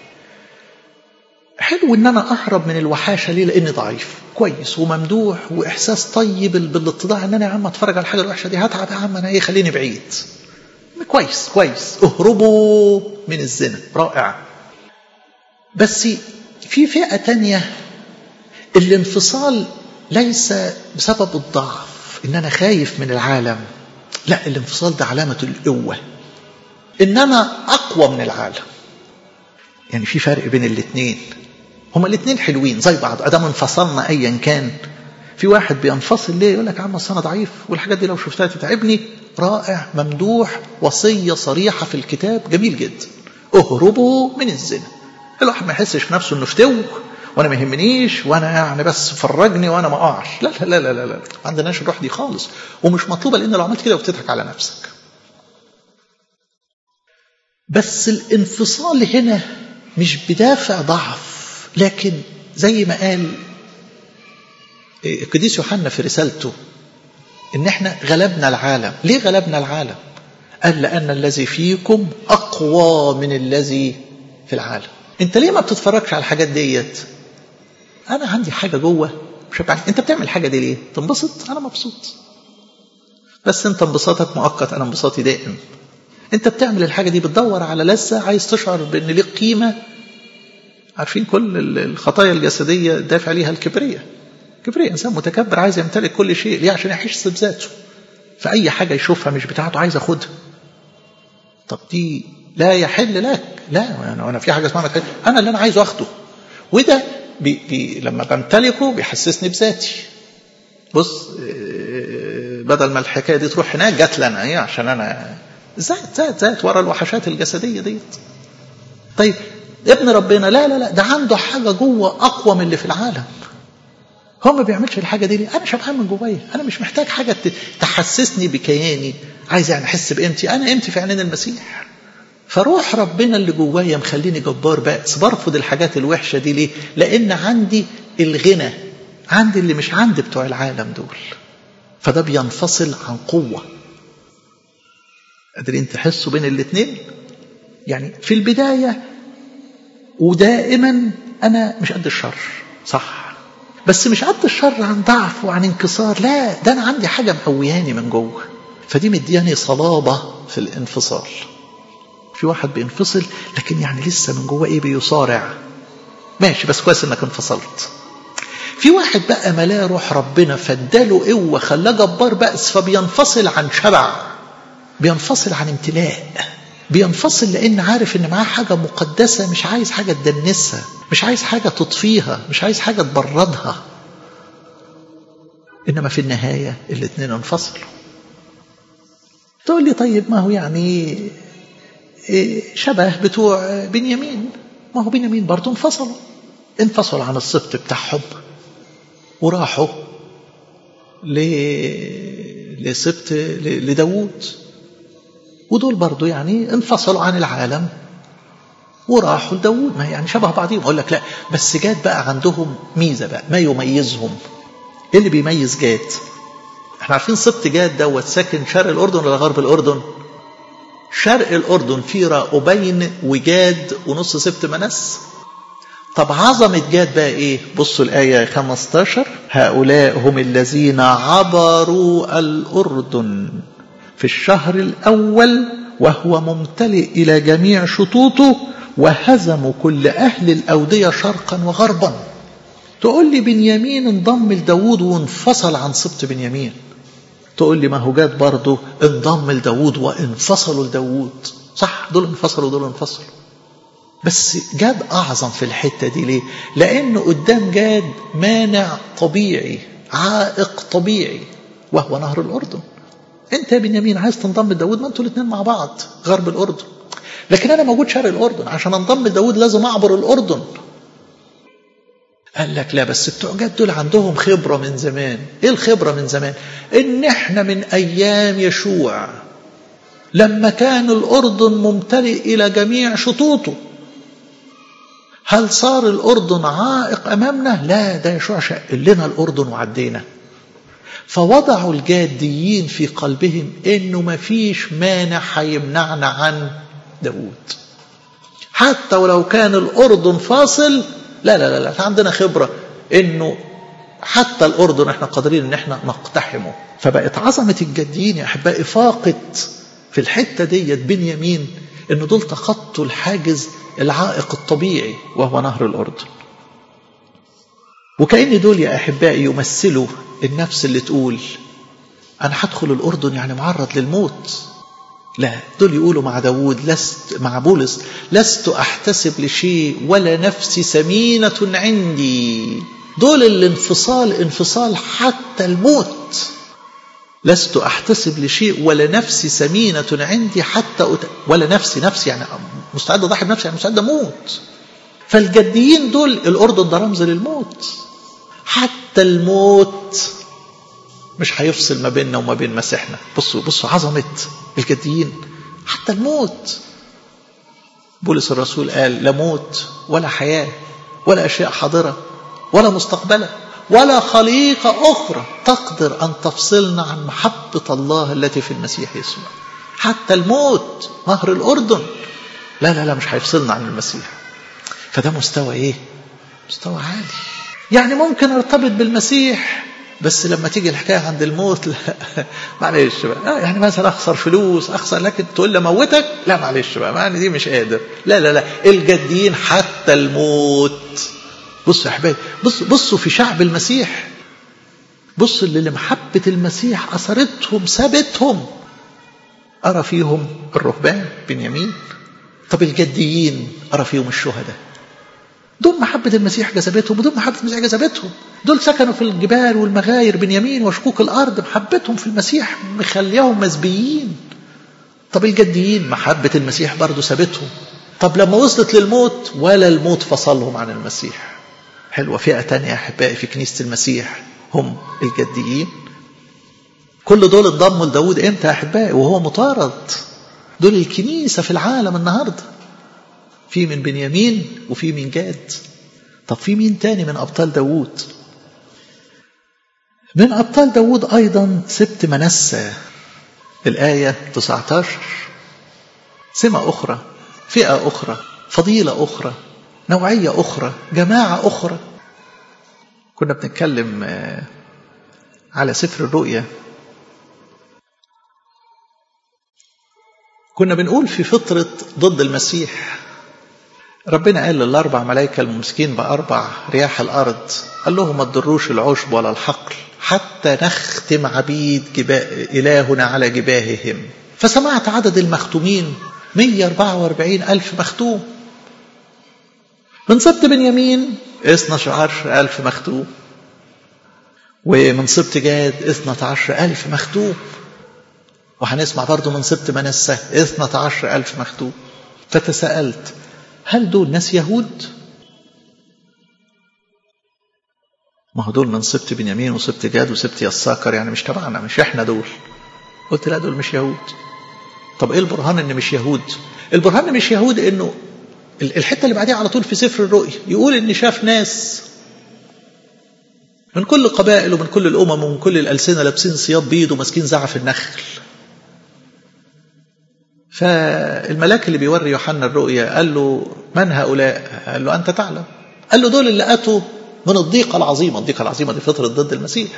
A: حلو ان انا اهرب من الوحاشه ليه لاني ضعيف كويس وممدوح واحساس طيب بالاتضاع ان انا يا عم اتفرج على الحاجه الوحشه دي هتعب يا عم انا ايه خليني بعيد كويس كويس اهربوا من الزنا رائع بس في فئه تانية الانفصال ليس بسبب الضعف ان انا خايف من العالم لا الانفصال ده علامه القوه ان انا اقوى من العالم يعني في فرق بين الاثنين هما الاثنين حلوين زي بعض ادام انفصلنا ايا كان في واحد بينفصل ليه يقول لك يا عم انا ضعيف والحاجات دي لو شفتها تتعبني رائع ممدوح وصيه صريحه في الكتاب جميل جدا اهربوا من الزنا الواحد ما يحسش في نفسه انه فتو وانا ما يهمنيش وانا يعني بس فرجني وانا ما اقعش لا لا لا لا لا, لا. ما عندناش الروح دي خالص ومش مطلوبه لان لو عملت كده بتضحك على نفسك بس الانفصال هنا مش بدافع ضعف لكن زي ما قال القديس يوحنا في رسالته ان احنا غلبنا العالم ليه غلبنا العالم قال لان الذي فيكم اقوى من الذي في العالم انت ليه ما بتتفرجش على الحاجات ديت انا عندي حاجه جوه مش عارف انت بتعمل الحاجه دي ليه تنبسط انا مبسوط بس انت انبساطك مؤقت انا انبساطي دائم انت بتعمل الحاجه دي بتدور على لذه عايز تشعر بان ليك قيمه عارفين كل الخطايا الجسديه دافع ليها الكبريه كبرياء انسان متكبر عايز يمتلك كل شيء ليه عشان يحس بذاته فاي حاجه يشوفها مش بتاعته عايز ياخدها طب دي لا يحل لك لا انا في حاجه اسمها متحل. انا اللي انا عايزه اخده وده بي بي لما بمتلكه بيحسسني بذاتي بص بدل ما الحكايه دي تروح هناك جات لي انا ايه عشان انا ذات ذات ذات ورا الوحشات الجسديه ديت طيب ابن ربنا لا لا لا ده عنده حاجه جوه اقوى من اللي في العالم هو ما بيعملش الحاجه دي ليه؟ انا شبعان من جوايا انا مش محتاج حاجه تحسسني بكياني عايز يعني احس بقيمتي انا قيمتي في عينين المسيح فروح ربنا اللي جوايا مخليني جبار بأس برفض الحاجات الوحشه دي ليه لان عندي الغنى عندي اللي مش عندي بتوع العالم دول فده بينفصل عن قوه قادرين تحسوا بين الاثنين يعني في البدايه ودائما انا مش قد الشر صح بس مش قد الشر عن ضعف وعن انكسار لا ده انا عندي حاجه مقوياني من جوه فدي مدياني صلابه في الانفصال في واحد بينفصل لكن يعني لسه من جوه ايه بيصارع ماشي بس كويس انك انفصلت في واحد بقى ملاه روح ربنا فاداله قوه خلاه جبار بأس فبينفصل عن شبع بينفصل عن امتلاء بينفصل لان عارف ان معاه حاجه مقدسه مش عايز حاجه تدنسها مش عايز حاجه تطفيها مش عايز حاجه تبردها انما في النهايه الاثنين انفصلوا تقول لي طيب ما هو يعني شبه بتوع بنيامين ما هو بنيامين برضه انفصلوا انفصلوا عن السبط بتاعهم وراحوا لسبط لداوود ودول برضه يعني انفصلوا عن العالم وراحوا لداوود ما يعني شبه بعضهم اقول لك لا بس جاد بقى عندهم ميزه بقى ما يميزهم ايه اللي بيميز جاد احنا عارفين سبط جاد دوت ساكن شرق الاردن ولا غرب الاردن شرق الاردن فيه راؤوبين وجاد ونص سبط منس طب عظمة جاد بقى ايه بصوا الآية 15 هؤلاء هم الذين عبروا الأردن في الشهر الأول وهو ممتلئ إلى جميع شطوطه وهزموا كل أهل الأودية شرقا وغربا تقول لي بنيامين انضم لداود وانفصل عن سبط بنيامين تقول لي ما هو جاد برضه انضم لداود وانفصلوا لداود صح دول انفصلوا دول انفصلوا بس جاد أعظم في الحتة دي ليه لأنه قدام جاد مانع طبيعي عائق طبيعي وهو نهر الأردن أنت يا بنيامين عايز تنضم لداود ما أنتوا الاثنين مع بعض غرب الأردن لكن أنا موجود شرق الأردن عشان أنضم لداود لازم أعبر الأردن قال لك لا بس بتوع جد دول عندهم خبرة من زمان ايه الخبرة من زمان ان احنا من ايام يشوع لما كان الاردن ممتلئ الى جميع شطوطه هل صار الاردن عائق امامنا لا ده يشوع شق لنا الاردن وعدينا فوضعوا الجاديين في قلبهم انه ما فيش مانع هيمنعنا عن داود حتى ولو كان الاردن فاصل لا لا لا, لا. عندنا خبرة انه حتى الاردن احنا قادرين ان احنا نقتحمه فبقت عظمة الجديين يا احبائي فاقت في الحتة ديت بنيامين ان دول تخطوا الحاجز العائق الطبيعي وهو نهر الاردن وكأن دول يا احبائي يمثلوا النفس اللي تقول انا هدخل الاردن يعني معرض للموت لا دول يقولوا مع داود لست مع بولس لست أحتسب لشيء ولا نفسي سمينة عندي دول الانفصال انفصال حتى الموت لست أحتسب لشيء ولا نفسي سمينة عندي حتى أت... ولا نفسي نفسي يعني مستعد أضحي بنفسي يعني مستعد أموت فالجديين دول الأردن ده رمز للموت حتى الموت مش هيفصل ما بيننا وما بين مسيحنا بصوا بصوا عظمة الجديين حتى الموت بولس الرسول قال لا موت ولا حياة ولا أشياء حاضرة ولا مستقبلة ولا خليقة أخرى تقدر أن تفصلنا عن محبة الله التي في المسيح يسوع حتى الموت نهر الأردن لا لا لا مش هيفصلنا عن المسيح فده مستوى إيه مستوى عالي يعني ممكن ارتبط بالمسيح بس لما تيجي الحكايه عند الموت لا معلش بقى آه يعني مثلا اخسر فلوس اخسر لكن تقول لي موتك لا معلش بقى يعني دي مش قادر لا لا لا الجديين حتى الموت بصوا يا احبابي بصوا بصوا في شعب المسيح بصوا اللي لمحبه المسيح اثرتهم سابتهم ارى فيهم الرهبان بنيامين طب الجديين ارى فيهم الشهداء دول محبة المسيح جذبتهم ودول محبة المسيح جذبتهم دول سكنوا في الجبال والمغاير بنيامين وشكوك الأرض محبتهم في المسيح مخليهم مسبيين طب الجديين محبة المسيح برضه سابتهم طب لما وصلت للموت ولا الموت فصلهم عن المسيح حلوة فئة تانية يا أحبائي في كنيسة المسيح هم الجديين كل دول انضموا لداود امتى يا أحبائي وهو مطارد دول الكنيسة في العالم النهارده في من بنيامين وفي من جاد طب في مين تاني من أبطال داوود من أبطال داوود أيضا سبت منسى الآية 19 سمة أخرى فئة أخرى فضيلة أخرى نوعية أخرى جماعة أخرى كنا بنتكلم على سفر الرؤيا كنا بنقول في فترة ضد المسيح ربنا قال للأربع ملائكة الممسكين بأربع رياح الأرض قال لهم ما تضروش العشب ولا الحقل حتى نختم عبيد جبا... إلهنا على جباههم فسمعت عدد المختومين 144 ألف مختوم من سبت بنيامين 12 ألف مختوم ومن سبت جاد 12 ألف مختوم وهنسمع برضو من سبت منسة اثنة عشر ألف مختوم فتساءلت هل دول ناس يهود ما هو دول من سبت بنيامين وسبت جاد وسبت يساكر يعني مش تبعنا مش احنا دول قلت لا دول مش يهود طب ايه البرهان ان مش يهود البرهان ان مش يهود انه الحته اللي بعديها على طول في سفر الرؤيا يقول ان شاف ناس من كل القبائل ومن كل الامم ومن كل الالسنه لابسين صياد بيض وماسكين زعف النخل فالملاك اللي بيوري يوحنا الرؤيا قال له من هؤلاء قال له انت تعلم قال له دول اللي اتوا من الضيقه العظيمه الضيقه العظيمه دي فطرت ضد المسيح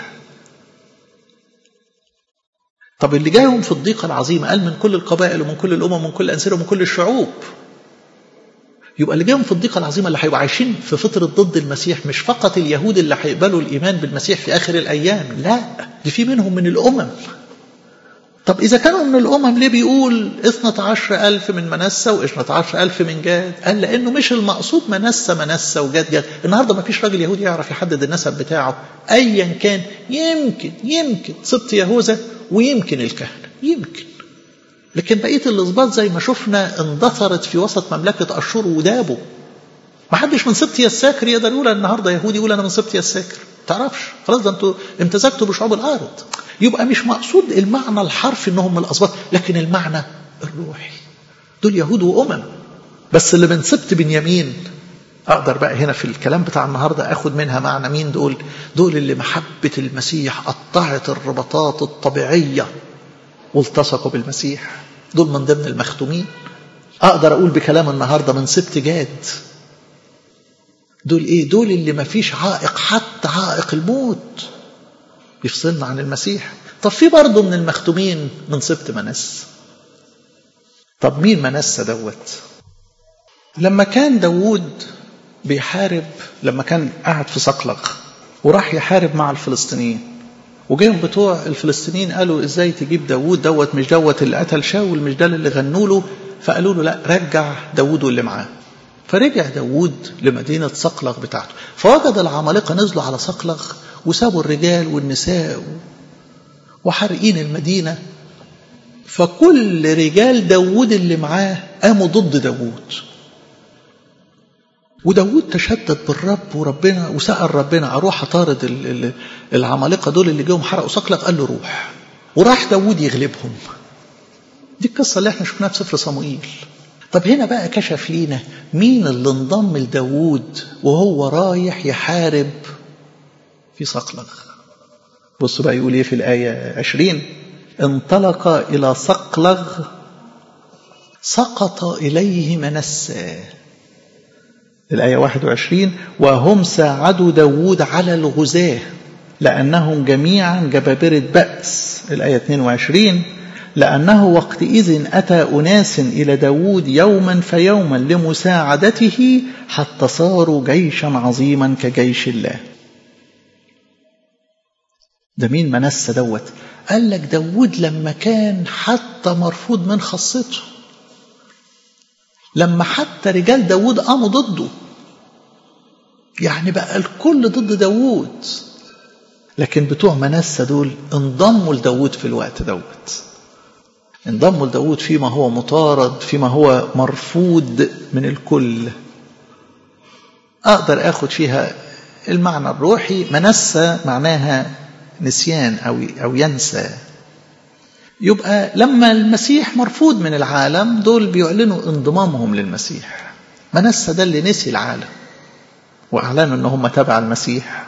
A: طب اللي جاهم في الضيقه العظيمه قال من كل القبائل ومن كل الامم ومن كل الانسنه ومن كل الشعوب يبقى اللي جاهم في الضيقه العظيمه اللي هيبقوا عايشين في فتره ضد المسيح مش فقط اليهود اللي هيقبلوا الايمان بالمسيح في اخر الايام لا دي في منهم من الامم طب إذا كانوا من الأمم ليه بيقول اثنة عشر ألف من منسة واثنة عشر ألف من جاد قال لأنه مش المقصود منسة منسة وجاد جاد النهاردة ما فيش راجل يهودي يعرف يحدد النسب بتاعه أيا كان يمكن يمكن سبط يهوذا ويمكن الكهنة يمكن لكن بقية الإصباط زي ما شفنا اندثرت في وسط مملكة أشور ودابوا ما حدش من سبط يساكر يقدر يقول النهارده يهودي يقول أنا من سبط يساكر تعرفش خلاص ده انتوا امتزجتوا بشعوب الأرض يبقى مش مقصود المعنى الحرفي انهم من الاسباط لكن المعنى الروحي دول يهود وامم بس اللي من سبت بنيامين اقدر بقى هنا في الكلام بتاع النهارده اخد منها معنى مين دول دول اللي محبه المسيح قطعت الرباطات الطبيعيه والتصقوا بالمسيح دول من ضمن المختومين اقدر اقول بكلام النهارده من سبت جاد دول ايه دول اللي ما فيش عائق حتى عائق الموت يفصلنا عن المسيح طب في برضه من المختومين من سبت منس طب مين منسى دوت لما كان داوود بيحارب لما كان قاعد في صقلغ وراح يحارب مع الفلسطينيين وجيهم بتوع الفلسطينيين قالوا ازاي تجيب داوود دوت مش دوت اللي قتل شاول مش ده اللي غنوا له فقالوا له لا رجع داوود واللي معاه فرجع داوود لمدينة صقلغ بتاعته فوجد العمالقة نزلوا على صقلغ وسابوا الرجال والنساء وحارقين المدينة فكل رجال داوود اللي معاه قاموا ضد داوود وداوود تشدد بالرب وربنا وسأل ربنا أروح أطارد العمالقة دول اللي جاهم حرقوا صقلغ قال له روح وراح داوود يغلبهم دي القصة اللي احنا شفناها في سفر صموئيل طب هنا بقى كشف لينا مين اللي انضم لداوود وهو رايح يحارب في صقلغ بصوا بقى يقول ايه في الآية عشرين انطلق إلى صقلغ سقط إليه منسى الآية 21 وهم ساعدوا داوود على الغزاة لأنهم جميعا جبابرة بأس الآية 22 لأنه وقتئذ أتى أناس إلى داود يوما فيوما لمساعدته حتى صاروا جيشا عظيما كجيش الله ده مين منسى دوت قال لك داود لما كان حتى مرفوض من خاصته لما حتى رجال داود قاموا ضده يعني بقى الكل ضد داود لكن بتوع منسى دول انضموا لداود في الوقت دوت انضموا لداود فيما هو مطارد فيما هو مرفوض من الكل أقدر أخذ فيها المعنى الروحي منسى معناها نسيان أو, أو ينسى يبقى لما المسيح مرفوض من العالم دول بيعلنوا انضمامهم للمسيح منسى ده اللي نسي العالم وأعلنوا أن هم تبع المسيح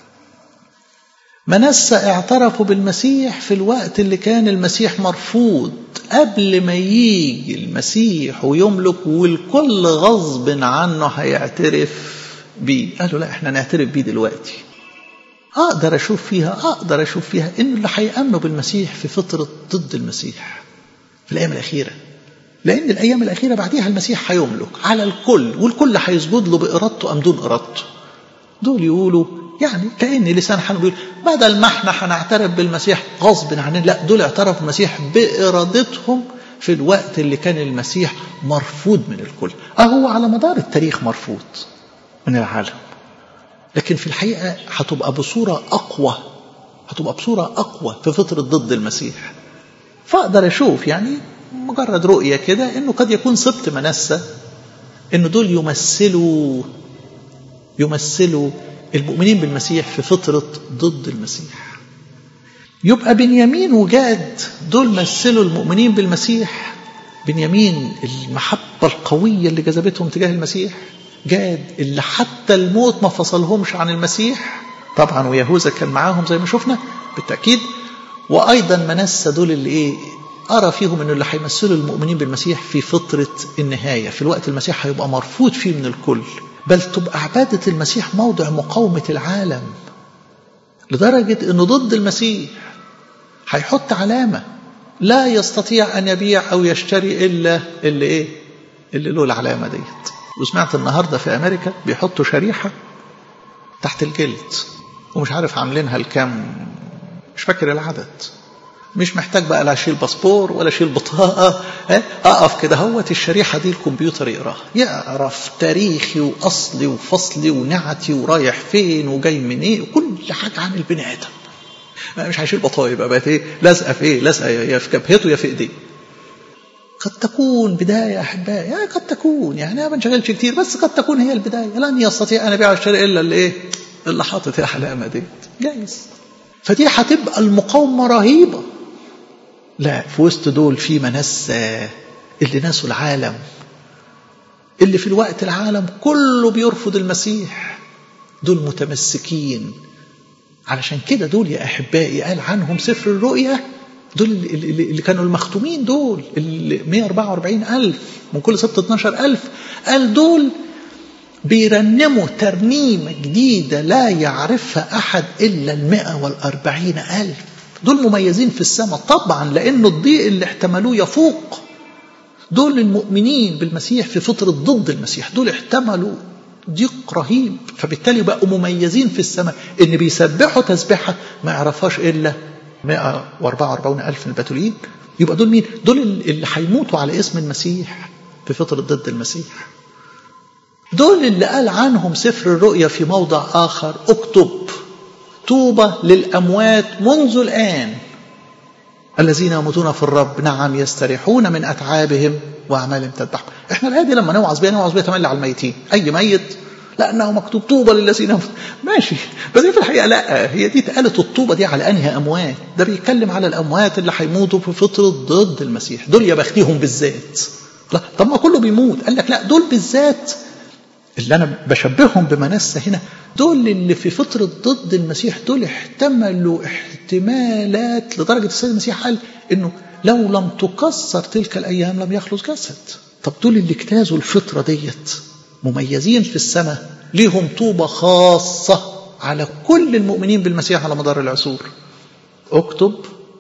A: منسى اعترفوا بالمسيح في الوقت اللي كان المسيح مرفوض قبل ما يجي المسيح ويملك والكل غصب عنه هيعترف بيه قالوا لا احنا نعترف بيه دلوقتي اقدر اشوف فيها اقدر اشوف فيها ان اللي هيامنوا بالمسيح في فتره ضد المسيح في الايام الاخيره لان الايام الاخيره بعديها المسيح هيملك على الكل والكل هيسجد له بارادته ام دون ارادته دول يقولوا يعني كأن لسان حاله بيقول بدل ما احنا هنعترف بالمسيح غصب عننا لا دول اعترفوا بالمسيح بإرادتهم في الوقت اللي كان المسيح مرفوض من الكل أهو على مدار التاريخ مرفوض من العالم لكن في الحقيقة هتبقى بصورة أقوى هتبقى بصورة أقوى في فترة ضد المسيح فاقدر اشوف يعني مجرد رؤيه كده انه قد يكون سبط منسى انه دول يمثلوا يمثلوا المؤمنين بالمسيح في فتره ضد المسيح يبقى بنيامين وجاد دول مثلوا المؤمنين بالمسيح بنيامين المحبة القوية اللي جذبتهم تجاه المسيح جاد اللي حتى الموت ما فصلهمش عن المسيح طبعا ويهوذا كان معاهم زي ما شفنا بالتأكيد وأيضا منسى دول اللي إيه أرى فيهم أنه اللي هيمثلوا المؤمنين بالمسيح في فترة النهاية في الوقت المسيح هيبقى مرفوض فيه من الكل بل تبقى عبادة المسيح موضع مقاومة العالم لدرجة أنه ضد المسيح هيحط علامة لا يستطيع أن يبيع أو يشتري إلا اللي إيه اللي له العلامة ديت وسمعت النهاردة في أمريكا بيحطوا شريحة تحت الجلد ومش عارف عاملينها لكام مش فاكر العدد مش محتاج بقى لا اشيل باسبور ولا اشيل بطاقه اقف كده هوت الشريحه دي الكمبيوتر يقراها يعرف تاريخي واصلي وفصلي ونعتي ورايح فين وجاي منين إيه وكل حاجه عن البني ادم مش هيشيل بطاقه يبقى بقت ايه لازقه في ايه لازقه يا في جبهته يا في ايديه قد تكون بداية يا أحبائي يعني قد تكون يعني أنا ما بنشغلش كتير بس قد تكون هي البداية لن يستطيع أن أبيع الشيء إلا اللي إيه اللي حاطط العلامة دي جايز فدي هتبقى المقاومة رهيبة لا في وسط دول في منسى اللي ناسوا العالم اللي في الوقت العالم كله بيرفض المسيح دول متمسكين علشان كده دول يا أحبائي قال عنهم سفر الرؤيا دول اللي كانوا المختومين دول ال 144 ألف من كل سبت 12 ألف قال دول بيرنموا ترنيمة جديدة لا يعرفها أحد إلا المئة والأربعين ألف دول مميزين في السماء طبعا لأنه الضيق اللي احتملوه يفوق دول المؤمنين بالمسيح في فترة ضد المسيح دول احتملوا ضيق رهيب فبالتالي بقوا مميزين في السماء ان بيسبحوا تسبيحة ما يعرفهاش إلا 144 ألف من البتولين يبقى دول مين؟ دول اللي هيموتوا على اسم المسيح في فترة ضد المسيح دول اللي قال عنهم سفر الرؤيا في موضع آخر اكتب طوبى للأموات منذ الآن الذين يموتون في الرب نعم يستريحون من أتعابهم وأعمالهم تذبحهم احنا الآية دي لما نوعظ بيها نوعظ بيها تملي على الميتين أي ميت لأنه مكتوب طوبى للذين ماشي بس في الحقيقة لا هي دي اتقالت الطوبة دي على أنهي أموات ده بيتكلم على الأموات اللي هيموتوا في فترة ضد المسيح دول يا بختيهم بالذات لا طب ما كله بيموت قال لك لا دول بالذات اللي أنا بشبههم بمنسة هنا دول اللي في فترة ضد المسيح دول احتملوا احتمالات لدرجة السيد المسيح قال إنه لو لم تكسر تلك الأيام لم يخلص جسد طب دول اللي اجتازوا الفطرة ديت مميزين في السماء ليهم طوبة خاصة على كل المؤمنين بالمسيح على مدار العصور اكتب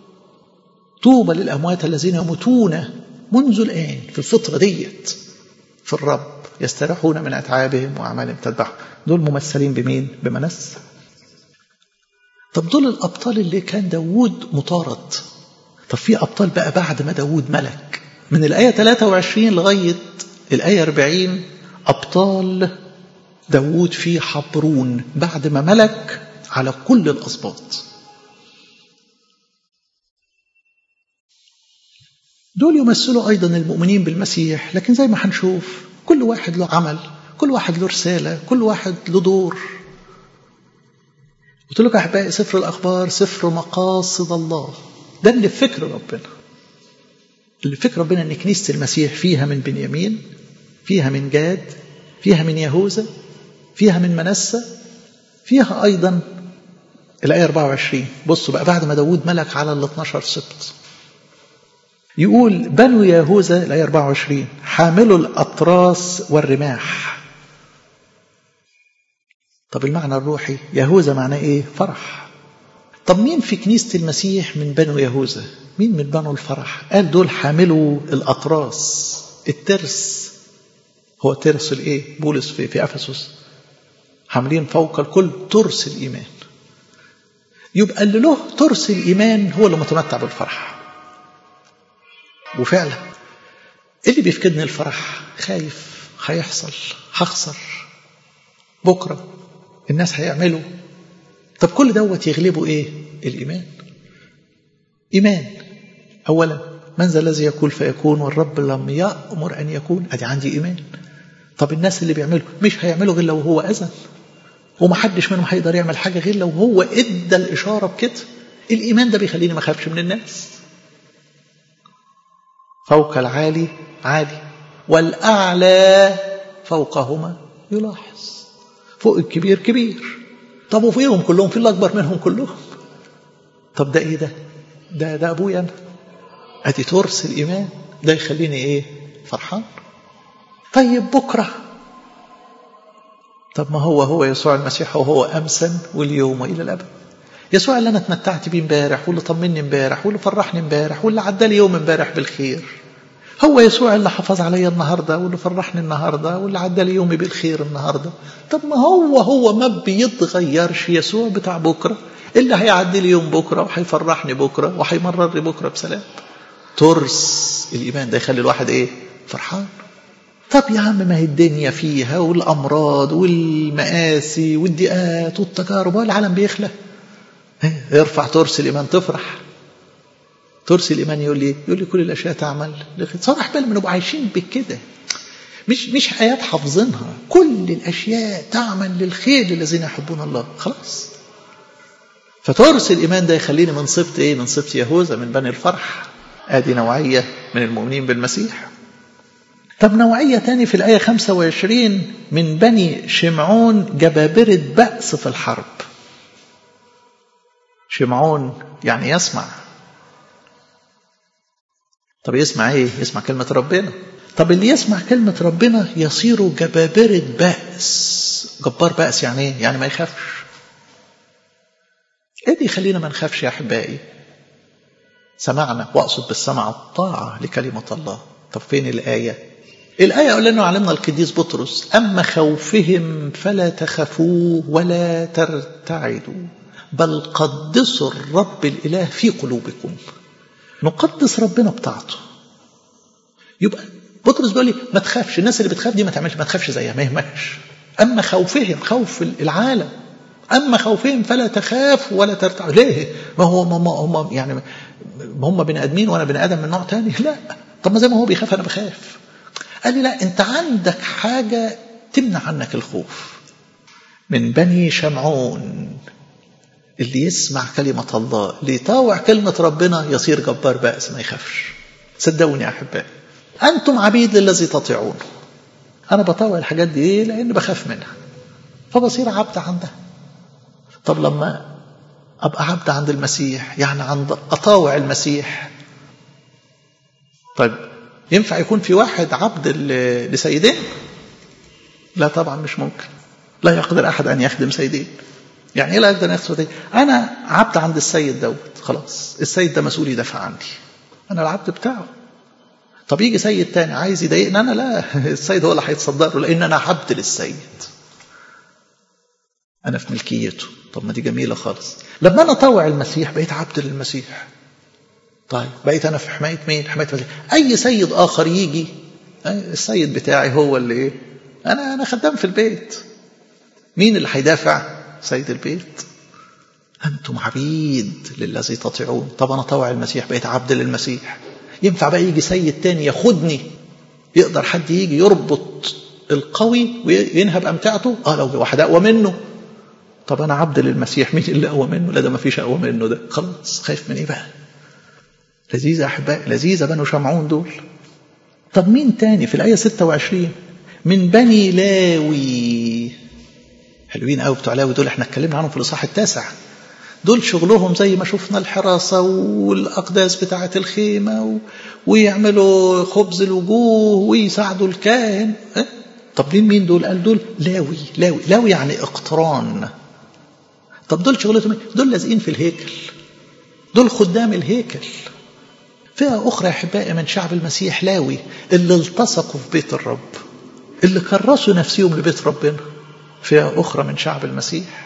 A: طوبى للأموات الذين يموتون منذ الآن في الفطرة ديت في الرب يستريحون من أتعابهم وأعمالهم تذبحهم دول ممثلين بمين؟ بمنس طب دول الأبطال اللي كان داوود مطارد طب في أبطال بقى بعد ما داوود ملك من الآية 23 لغاية الآية 40 أبطال داوود في حبرون بعد ما ملك على كل الأسباط دول يمثلوا أيضا المؤمنين بالمسيح لكن زي ما هنشوف كل واحد له عمل كل واحد له رسالة كل واحد له دور قلت لك أحبائي سفر الأخبار سفر مقاصد الله ده اللي في فكر ربنا اللي في فكر ربنا أن كنيسة المسيح فيها من بنيامين فيها من جاد فيها من يهوذا فيها من منسى فيها أيضا الآية 24 بصوا بقى بعد ما داود ملك على ال 12 سبط يقول بنو يهوذا الآية 24 حاملوا الأطراس والرماح طب المعنى الروحي يهوذا معناه إيه فرح طب مين في كنيسة المسيح من بنو يهوذا مين من بنو الفرح قال دول حاملوا الأطراس الترس هو ترس الايه بولس في في افسس حاملين فوق الكل ترس الايمان يبقى اللي له ترس الايمان هو اللي متمتع بالفرح وفعلا اللي بيفقدني الفرح خايف هيحصل هخسر بكره الناس هيعملوا طب كل دوت يغلبه ايه الايمان ايمان أولا من ذا الذي يقول فيكون والرب لم يأمر أن يكون أدي عندي إيمان طب الناس اللي بيعملوا مش هيعملوا غير لو هو أذن ومحدش منهم هيقدر يعمل حاجة غير لو هو ادى الإشارة بكده الإيمان ده بيخليني ما أخافش من الناس فوق العالي عالي والأعلى فوقهما يلاحظ فوق الكبير كبير طب وفيهم كلهم في اللي أكبر منهم كلهم طب ده إيه ده ده ده أبويا أنا أدي تورث الإيمان ده يخليني إيه فرحان طيب بكرة طب ما هو هو يسوع المسيح وهو أمسا واليوم وإلى الأبد يسوع اللي أنا اتمتعت بيه امبارح واللي طمني امبارح واللي فرحني امبارح واللي عدى يوم امبارح بالخير هو يسوع اللي حفظ عليا النهارده واللي فرحني النهارده واللي عدى لي يومي بالخير النهارده طب ما هو هو ما بيتغيرش يسوع بتاع بكره اللي هيعدي لي يوم بكره وهيفرحني بكره وهيمرر لي بكره بسلام ترس الايمان ده يخلي الواحد ايه فرحان طب يا عم ما هي الدنيا فيها والامراض والمآسي والضيقات والتجارب والعالم بيخلى ارفع ترس الايمان تفرح ترس الايمان يقول لي يقول لي كل الاشياء تعمل صرح بال نبقى عايشين بكده مش مش ايات حافظينها كل الاشياء تعمل للخير للذين يحبون الله خلاص فترس الايمان ده يخليني من صفت ايه من صفت يهوذا من بني الفرح ادي نوعيه من المؤمنين بالمسيح طب نوعيه تاني في الايه 25 من بني شمعون جبابره بأس في الحرب شمعون يعني يسمع طب يسمع ايه يسمع كلمة ربنا طب اللي يسمع كلمة ربنا يصير جبابرة بأس جبار بأس يعني ايه يعني ما يخافش ايه اللي يخلينا ما نخافش يا احبائي سمعنا واقصد بالسمع الطاعة لكلمة الله طب فين الآية الآية قال لنا علمنا القديس بطرس أما خوفهم فلا تخافوه ولا ترتعدوا بل قدسوا الرب الإله في قلوبكم نقدس ربنا بتاعته يبقى بطرس بيقول لي ما تخافش الناس اللي بتخاف دي ما تعملش ما تخافش زيها ما يهمكش اما خوفهم خوف العالم اما خوفهم فلا تخاف ولا ترتع ليه ما هو ما هم يعني ما هم بني ادمين وانا بني ادم من نوع تاني لا طب ما زي ما هو بيخاف انا بخاف قال لي لا انت عندك حاجه تمنع عنك الخوف من بني شمعون اللي يسمع كلمة الله اللي يطاوع كلمة ربنا يصير جبار بأس ما يخافش صدقوني يا أحبائي أنتم عبيد للذي تطيعونه أنا بطاوع الحاجات دي إيه لأن بخاف منها فبصير عبد عندها طب لما أبقى عبد عند المسيح يعني عند أطاوع المسيح طيب ينفع يكون في واحد عبد لسيدين لا طبعا مش ممكن لا يقدر أحد أن يخدم سيدين يعني ايه لا اقدر اخد انا عبد عند السيد دوت خلاص السيد ده مسؤول يدافع عني انا العبد بتاعه طب يجي سيد تاني عايز يضايقني انا لا السيد هو اللي هيتصدر له لان انا عبد للسيد انا في ملكيته طب ما دي جميله خالص لما انا اطوع المسيح بقيت عبد للمسيح طيب بقيت انا في حمايه مين حمايه المسيح اي سيد اخر يجي السيد بتاعي هو اللي ايه انا انا خدام في البيت مين اللي هيدافع سيد البيت أنتم عبيد للذي تطيعون طب أنا طوع المسيح بقيت عبد للمسيح ينفع بقى يجي سيد تاني ياخدني يقدر حد يجي يربط القوي وينهب أمتعته اه لو واحد أقوى منه طب أنا عبد للمسيح مين اللي أقوى منه لا ده ما فيش أقوى منه ده خلاص خايف من إيه بقى لذيذة أحبائي لذيذة بنو شمعون دول طب مين تاني في الآية 26 من بني لاوي حلوين قوي بتوع لاوي دول احنا اتكلمنا عنهم في الاصحاح التاسع دول شغلهم زي ما شفنا الحراسة والأقداس بتاعة الخيمة و... ويعملوا خبز الوجوه ويساعدوا الكاهن اه؟ طب مين مين دول قال دول لاوي لاوي لاوي يعني اقتران طب دول شغلتهم دول لازقين في الهيكل دول خدام الهيكل فئة أخرى يا أحبائي من شعب المسيح لاوي اللي التصقوا في بيت الرب اللي كرسوا نفسهم لبيت ربنا فئة أخرى من شعب المسيح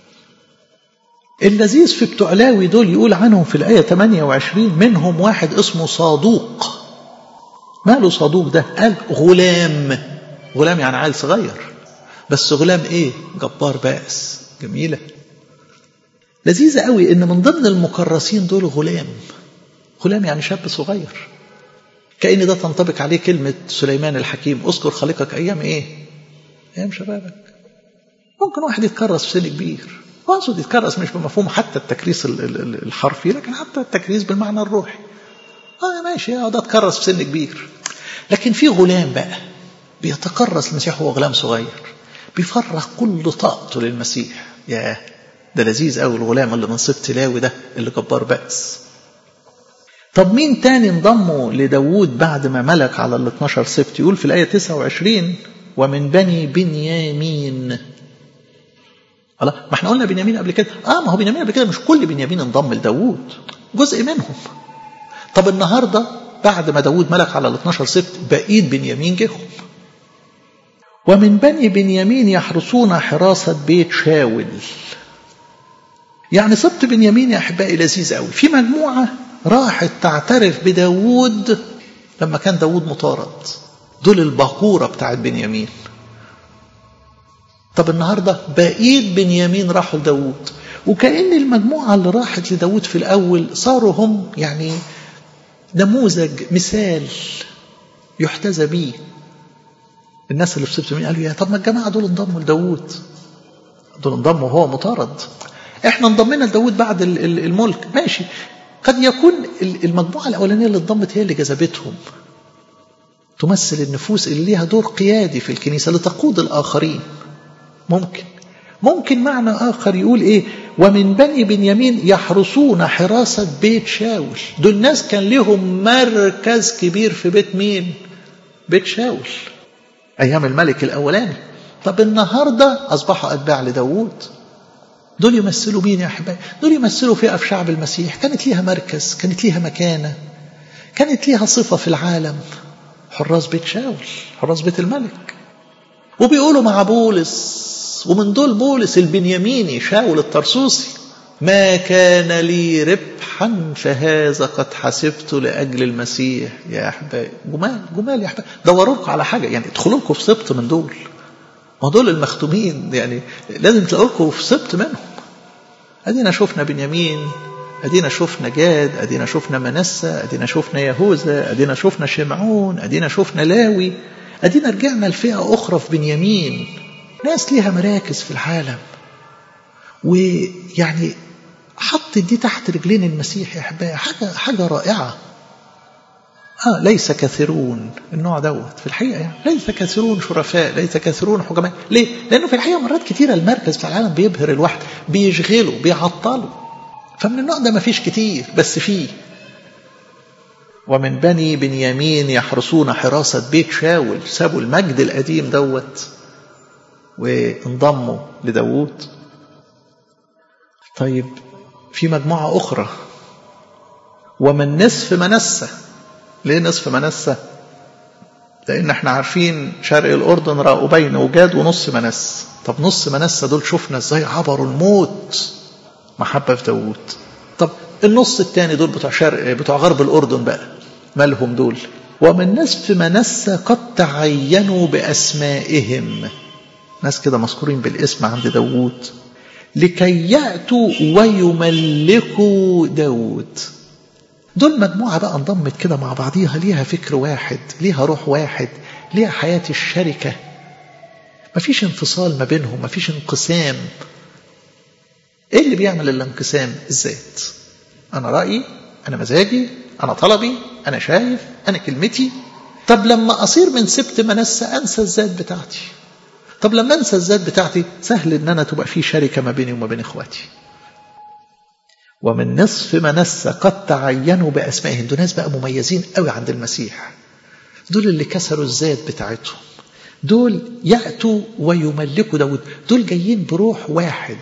A: اللذيذ في بتوع لاوي دول يقول عنهم في الآية 28 منهم واحد اسمه صادوق ماله صادوق ده قال غلام غلام يعني عيل صغير بس غلام ايه جبار بائس جميلة لذيذة قوي ان من ضمن المكرسين دول غلام غلام يعني شاب صغير كأن ده تنطبق عليه كلمة سليمان الحكيم اذكر خالقك أيام إيه أيام شبابك ممكن واحد يتكرس في سن كبير واقصد يتكرس مش بمفهوم حتى التكريس الحرفي لكن حتى التكريس بالمعنى الروحي اه ماشي اه ده اتكرس في سن كبير لكن في غلام بقى بيتكرس المسيح وهو غلام صغير بيفرغ كل طاقته للمسيح ياه ده لذيذ قوي الغلام اللي من سبط لاوي ده اللي جبار بأس طب مين تاني انضموا لداوود بعد ما ملك على ال 12 سبت يقول في الآية 29 ومن بني بنيامين الله ما احنا قلنا بنيامين قبل كده اه ما هو بنيامين قبل كده مش كل بنيامين انضم لداوود جزء منهم طب النهارده بعد ما داوود ملك على ال 12 سبت بقيت بنيامين جهم ومن بني بنيامين يحرسون حراسة بيت شاول يعني سبط بنيامين يا أحبائي لذيذ قوي في مجموعة راحت تعترف بداوود لما كان داوود مطارد دول الباكورة بتاعت بنيامين طب النهاردة بقيت بنيامين راحوا لداوود وكأن المجموعة اللي راحت لداوود في الأول صاروا هم يعني نموذج مثال يحتذى به الناس اللي في سبت مين قالوا يا طب ما الجماعة دول انضموا لداوود دول انضموا وهو مطارد احنا انضمينا لداوود بعد الملك ماشي قد يكون المجموعة الأولانية اللي انضمت هي اللي جذبتهم تمثل النفوس اللي ليها دور قيادي في الكنيسة لتقود الآخرين ممكن ممكن معنى آخر يقول إيه ومن بني بنيامين يحرسون حراسة بيت شاول دول ناس كان لهم مركز كبير في بيت مين بيت شاول أيام الملك الأولاني طب النهاردة أصبحوا أتباع لداوود دول يمثلوا مين يا أحبائي دول يمثلوا فئة في شعب المسيح كانت ليها مركز كانت ليها مكانة كانت ليها صفة في العالم حراس بيت شاول حراس بيت الملك وبيقولوا مع بولس ومن دول بولس البنياميني شاول الطرسوسي ما كان لي ربحا فهذا قد حسبته لأجل المسيح يا أحبائي جمال جمال يا أحبائي دوروا لكم على حاجة يعني ادخلوا لكم في سبط من دول ما دول المختومين يعني لازم تلاقوا لكم في سبط منهم ادينا شفنا بنيامين ادينا شفنا جاد ادينا شفنا منسى ادينا شفنا يهوذا ادينا شفنا شمعون ادينا شفنا لاوي ادينا رجعنا لفئه اخرى في بنيامين ناس ليها مراكز في العالم ويعني حط دي تحت رجلين المسيح يا احبائي حاجه حاجه رائعه آه ليس كثيرون النوع دوت في الحقيقة يعني ليس كثيرون شرفاء ليس كثيرون حكماء ليه؟ لأنه في الحقيقة مرات كثيرة المركز في العالم بيبهر الواحد بيشغله بيعطله فمن النوع ده ما فيش كتير بس فيه ومن بني بنيامين يحرسون حراسة بيت شاول سابوا المجد القديم دوت وانضموا لداوود طيب في مجموعة أخرى ومن نصف منسة ليه نصف منسة لأن احنا عارفين شرق الأردن راؤوبين وجاد ونص منس طب نص منسة دول شفنا ازاي عبروا الموت محبة في داوود طب النص التاني دول بتوع شرق بتوع غرب الأردن بقى مالهم دول ومن نصف منسة قد تعينوا بأسمائهم ناس كده مذكورين بالاسم عند داوود لكي يأتوا ويملكوا داوود دول مجموعة بقى انضمت كده مع بعضيها ليها فكر واحد ليها روح واحد ليها حياة الشركة مفيش انفصال ما بينهم مفيش انقسام ايه اللي بيعمل الانقسام الذات انا رأيي انا مزاجي انا طلبي انا شايف انا كلمتي طب لما اصير من سبت منسى انسى الذات بتاعتي طب لما انسى الذات بتاعتي سهل ان انا تبقى في شركة ما بيني وما بين اخواتي ومن نصف منسى قد تعينوا بأسمائهم دول ناس بقى مميزين قوي عند المسيح دول اللي كسروا الذات بتاعتهم دول يأتوا ويملكوا داود دول جايين بروح واحد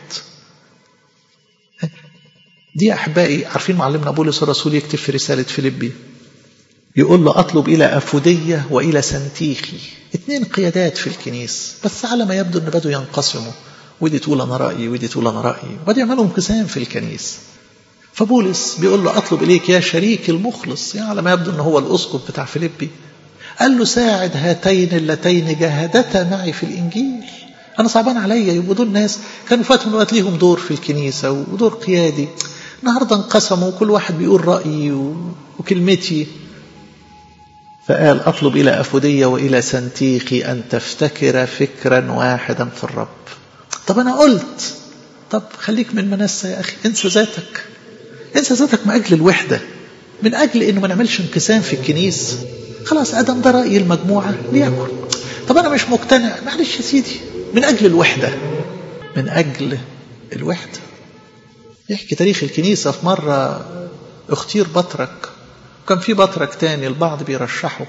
A: دي أحبائي عارفين معلمنا بولس الرسول يكتب في رسالة فيليبي يقول له أطلب إلى أفودية وإلى سنتيخي اتنين قيادات في الكنيس بس على ما يبدو أن بدوا ينقسموا ودي تقول أنا رأيي ودي تقول أنا رأيي وبدأ يعملوا انقسام في الكنيس فبولس بيقول له أطلب إليك يا شريك المخلص يعني على ما يبدو أنه هو الأسقف بتاع فيليبي قال له ساعد هاتين اللتين جاهدتا معي في الإنجيل أنا صعبان عليا يبقوا دول ناس كانوا فات من وقت ليهم دور في الكنيسة ودور قيادي النهارده انقسموا وكل واحد بيقول رأيي وكلمتي فقال أطلب إلى أفودية وإلى سنتيخي أن تفتكر فكرا واحدا في الرب طب أنا قلت طب خليك من منسى يا أخي انسى ذاتك انسى ذاتك من أجل الوحدة من أجل إنه ما نعملش انقسام في الكنيسة خلاص أدم ده رأي المجموعة ليكن طب أنا مش مقتنع معلش يا سيدي من أجل الوحدة من أجل الوحدة يحكي تاريخ الكنيسة في مرة اختير بطرك وكان في بطرك تاني البعض بيرشحه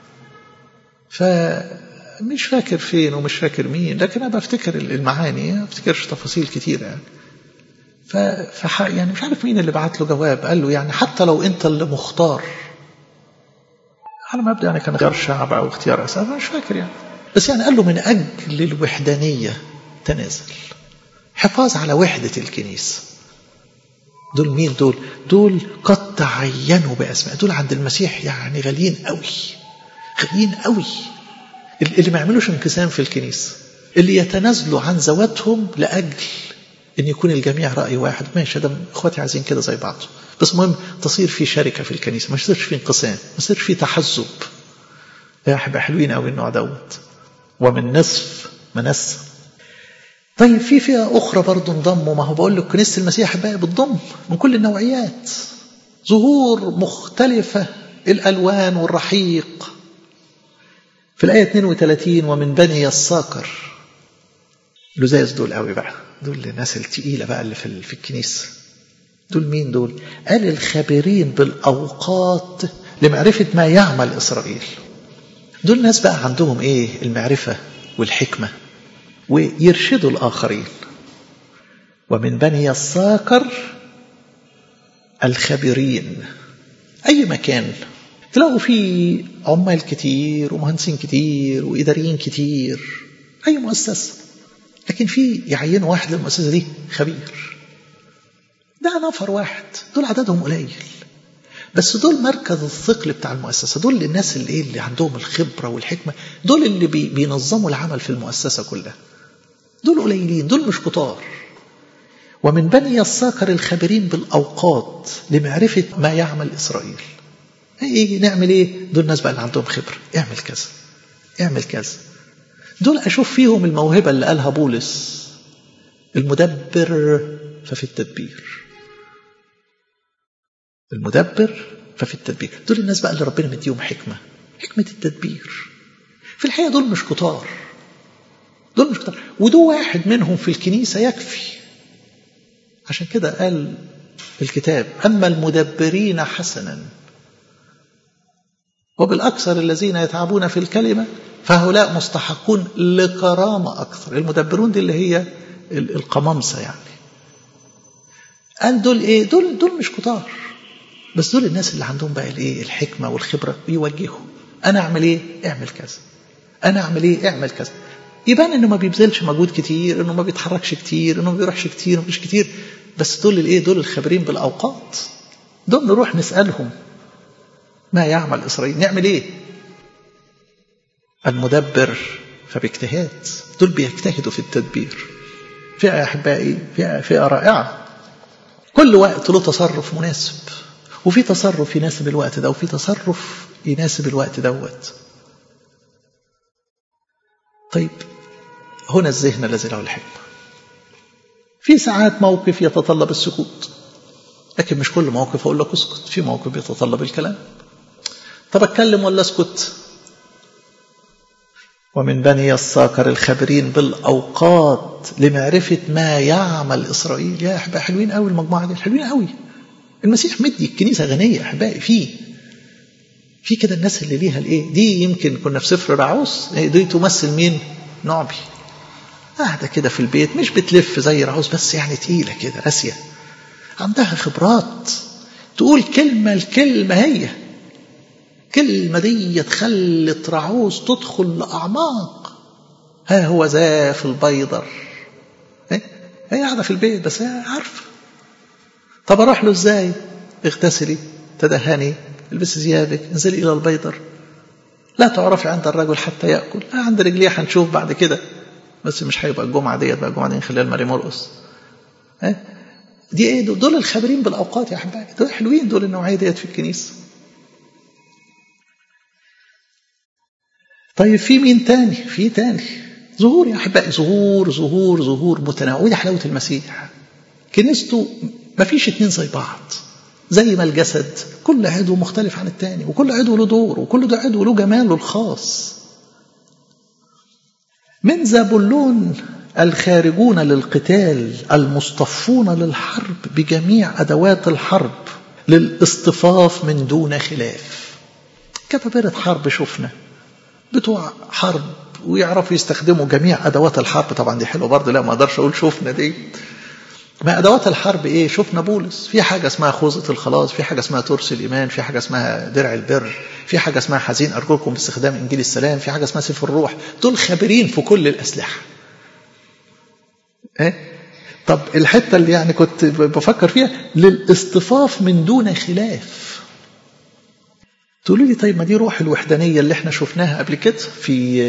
A: فمش فاكر فين ومش فاكر مين لكن أنا بفتكر المعاني ما افتكرش تفاصيل كتير يعني ف يعني مش عارف مين اللي بعت له جواب قال له يعني حتى لو انت اللي مختار على ما ابدا يعني كان اختيار شعب او اختيار اساس مش فاكر يعني بس يعني قال له من اجل الوحدانيه تنازل حفاظ على وحده الكنيسه دول مين دول دول قد تعينوا باسماء دول عند المسيح يعني غاليين قوي غاليين قوي اللي ما يعملوش انقسام في الكنيسه اللي يتنازلوا عن ذواتهم لاجل ان يكون الجميع راي واحد ماشي ده اخواتي عايزين كده زي بعض بس المهم تصير في شركه في الكنيسه ما يصيرش في انقسام ما يصيرش في تحزب يا احبه حلوين قوي النوع دوت ومن نصف منسى طيب في فئه اخرى برضه انضموا ما هو بقول لك كنيسه المسيح بقى بتضم من كل النوعيات ظهور مختلفه الالوان والرحيق في الايه 32 ومن بني الساكر لزاز دول قوي بقى دول الناس التقيله بقى اللي في في الكنيسه دول مين دول قال الخبيرين بالاوقات لمعرفه ما يعمل اسرائيل دول ناس بقى عندهم ايه المعرفه والحكمه ويرشدوا الاخرين ومن بني الساكر الخبيرين اي مكان تلاقوا فيه عمال كتير ومهندسين كتير واداريين كتير اي مؤسسه لكن في يعينوا واحد للمؤسسة دي خبير ده نفر واحد دول عددهم قليل بس دول مركز الثقل بتاع المؤسسة دول الناس اللي, إيه اللي عندهم الخبرة والحكمة دول اللي بي بينظموا العمل في المؤسسة كلها دول قليلين دول مش كتار ومن بني الساكر الخبيرين بالأوقات لمعرفة ما يعمل إسرائيل يجي نعمل ايه دول الناس بقى اللي عندهم خبرة اعمل كذا اعمل كذا دول أشوف فيهم الموهبة اللي قالها بولس المدبر ففي التدبير المدبر ففي التدبير دول الناس بقى اللي ربنا مديهم حكمة حكمة التدبير في الحقيقة دول مش كتار دول مش كتار ودول واحد منهم في الكنيسة يكفي عشان كده قال الكتاب أما المدبرين حسنا وبالأكثر الذين يتعبون في الكلمة فهؤلاء مستحقون لكرامة أكثر المدبرون دي اللي هي القمامسة يعني قال دول إيه دول دول مش كتار بس دول الناس اللي عندهم بقى الايه الحكمة والخبرة بيوجهوا أنا أعمل إيه اعمل كذا أنا أعمل إيه اعمل كذا يبان إنه ما بيبذلش مجهود كتير إنه ما بيتحركش كتير إنه ما بيروحش كتير مش كتير بس دول الإيه دول الخبيرين بالأوقات دول نروح نسألهم ما يعمل إسرائيل نعمل إيه المدبر فباجتهاد دول بيجتهدوا في التدبير فئة أحبائي فئة, فئة رائعة كل وقت له تصرف مناسب وفي تصرف يناسب الوقت ده وفي تصرف يناسب الوقت دوت طيب هنا الذهن الذي له الحكمة في ساعات موقف يتطلب السكوت لكن مش كل موقف أقول لك اسكت في موقف يتطلب الكلام طب أتكلم ولا اسكت ومن بني الساكر الخبرين بالأوقات لمعرفة ما يعمل إسرائيل يا أحبائي حلوين قوي المجموعة دي حلوين قوي المسيح مدي الكنيسة غنية أحبائي فيه في كده الناس اللي ليها الايه دي يمكن كنا في سفر رعوس دي تمثل مين نعبي قاعدة كده في البيت مش بتلف زي رعوس بس يعني تقيلة كده راسية عندها خبرات تقول كلمة الكلمة هي كلمة دي خلت رعوز تدخل لأعماق ها هو ذا في البيضر هي قاعدة في البيت بس هي عارفة طب أروح له إزاي اغتسلي تدهني البسي ثيابك انزلي إلى البيضر لا تعرفي عند الرجل حتى يأكل لا عند رجليه هنشوف بعد كده بس مش هيبقى الجمعة ديت بقى الجمعة دي نخليها لماري مرقص دي ايه دول, دول الخابرين بالاوقات يا احبائي دول حلوين دول النوعيه ديت في الكنيسه طيب في مين تاني في تاني ظهور يا احبائي ظهور ظهور ظهور متنوع ودي حلاوه المسيح كنيسته ما فيش اتنين زي بعض زي ما الجسد كل عضو مختلف عن التاني وكل عضو له دور وكل ده عضو له جماله الخاص من زبلون الخارجون للقتال المصطفون للحرب بجميع أدوات الحرب للاصطفاف من دون خلاف كتبرة حرب شفنا بتوع حرب ويعرفوا يستخدموا جميع أدوات الحرب طبعا دي حلوة برضه لا ما أقدرش أقول شفنا دي ما أدوات الحرب إيه شفنا بولس في حاجة اسمها خوذة الخلاص في حاجة اسمها ترس الإيمان في حاجة اسمها درع البر في حاجة اسمها حزين أرجوكم باستخدام إنجيل السلام في حاجة اسمها سيف الروح دول خبيرين في كل الأسلحة إيه؟ طب الحتة اللي يعني كنت بفكر فيها للاصطفاف من دون خلاف تقولوا لي طيب ما دي روح الوحدانية اللي احنا شفناها قبل كده في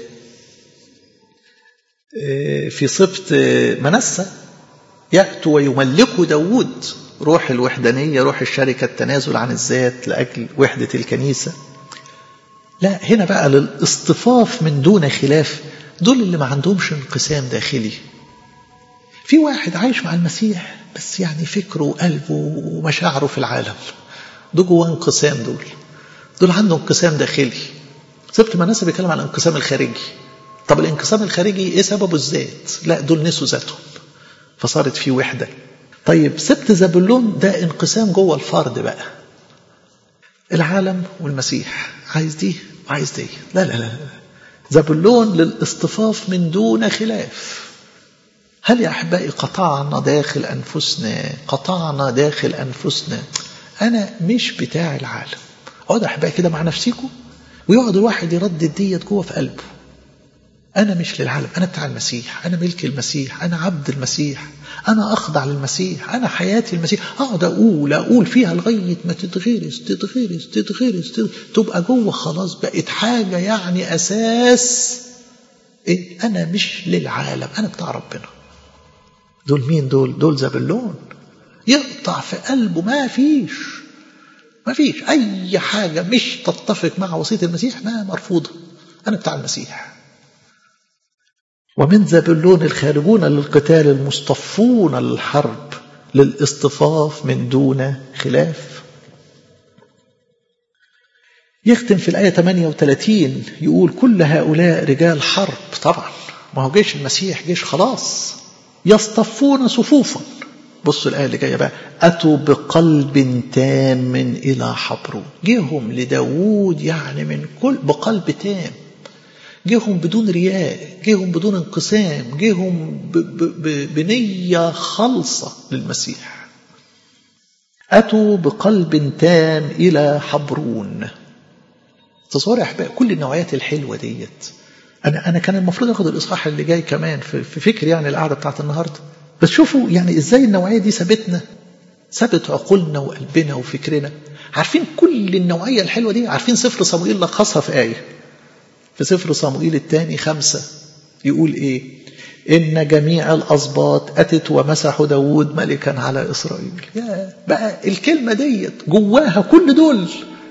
A: في سبط منسى يأتوا ويملكوا داود روح الوحدانية روح الشركة التنازل عن الذات لأجل وحدة الكنيسة لا هنا بقى للاصطفاف من دون خلاف دول اللي ما عندهمش انقسام داخلي في واحد عايش مع المسيح بس يعني فكره وقلبه ومشاعره في العالم دول جواه انقسام دول دول عنده انقسام داخلي سبت مناسب بيتكلم عن الانقسام الخارجي طب الانقسام الخارجي ايه سببه الذات لا دول نسوا ذاتهم فصارت في وحده طيب سبت زبلون ده انقسام جوه الفرد بقى العالم والمسيح عايز دي وعايز دي لا لا لا زبلون للاصطفاف من دون خلاف هل يا أحبائي قطعنا داخل أنفسنا قطعنا داخل أنفسنا أنا مش بتاع العالم اقعد أحبائي كده مع نفسيكم ويقعد الواحد يردد ديت جوه في قلبه أنا مش للعالم أنا بتاع المسيح أنا ملك المسيح أنا عبد المسيح أنا أخضع للمسيح أنا حياتي المسيح أقعد أقول أقول فيها لغاية ما تتغرس تتغرس تتغرس, تتغرس تبقى جوه خلاص بقت حاجة يعني أساس إيه أنا مش للعالم أنا بتاع ربنا دول مين دول دول زبلون يقطع في قلبه ما فيش ما فيش أي حاجة مش تتفق مع وصية المسيح ما مرفوضة أنا بتاع المسيح ومن زبلون الخارجون للقتال المصطفون للحرب للاصطفاف من دون خلاف يختم في الآية 38 يقول كل هؤلاء رجال حرب طبعا ما هو جيش المسيح جيش خلاص يصطفون صفوفا بصوا الآية اللي جاية بقى أتوا بقلب تام إلى حبرون جيهم لداود يعني من كل بقلب تام جيهم بدون رياء جيهم بدون انقسام جيهم ب ب ب بنية خالصة للمسيح أتوا بقلب تام إلى حبرون تصور يا أحباب كل النوعيات الحلوة ديت أنا أنا كان المفروض آخد الإصحاح اللي جاي كمان في, في فكر يعني القعدة بتاعت النهاردة بس شوفوا يعني إزاي النوعية دي سابتنا سابت عقولنا وقلبنا وفكرنا عارفين كل النوعية الحلوة دي عارفين سفر صموئيل لخصها في آية في سفر صموئيل الثاني خمسة يقول إيه إن جميع الأسباط أتت ومسحوا داود ملكا على إسرائيل يا بقى الكلمة ديت جواها كل دول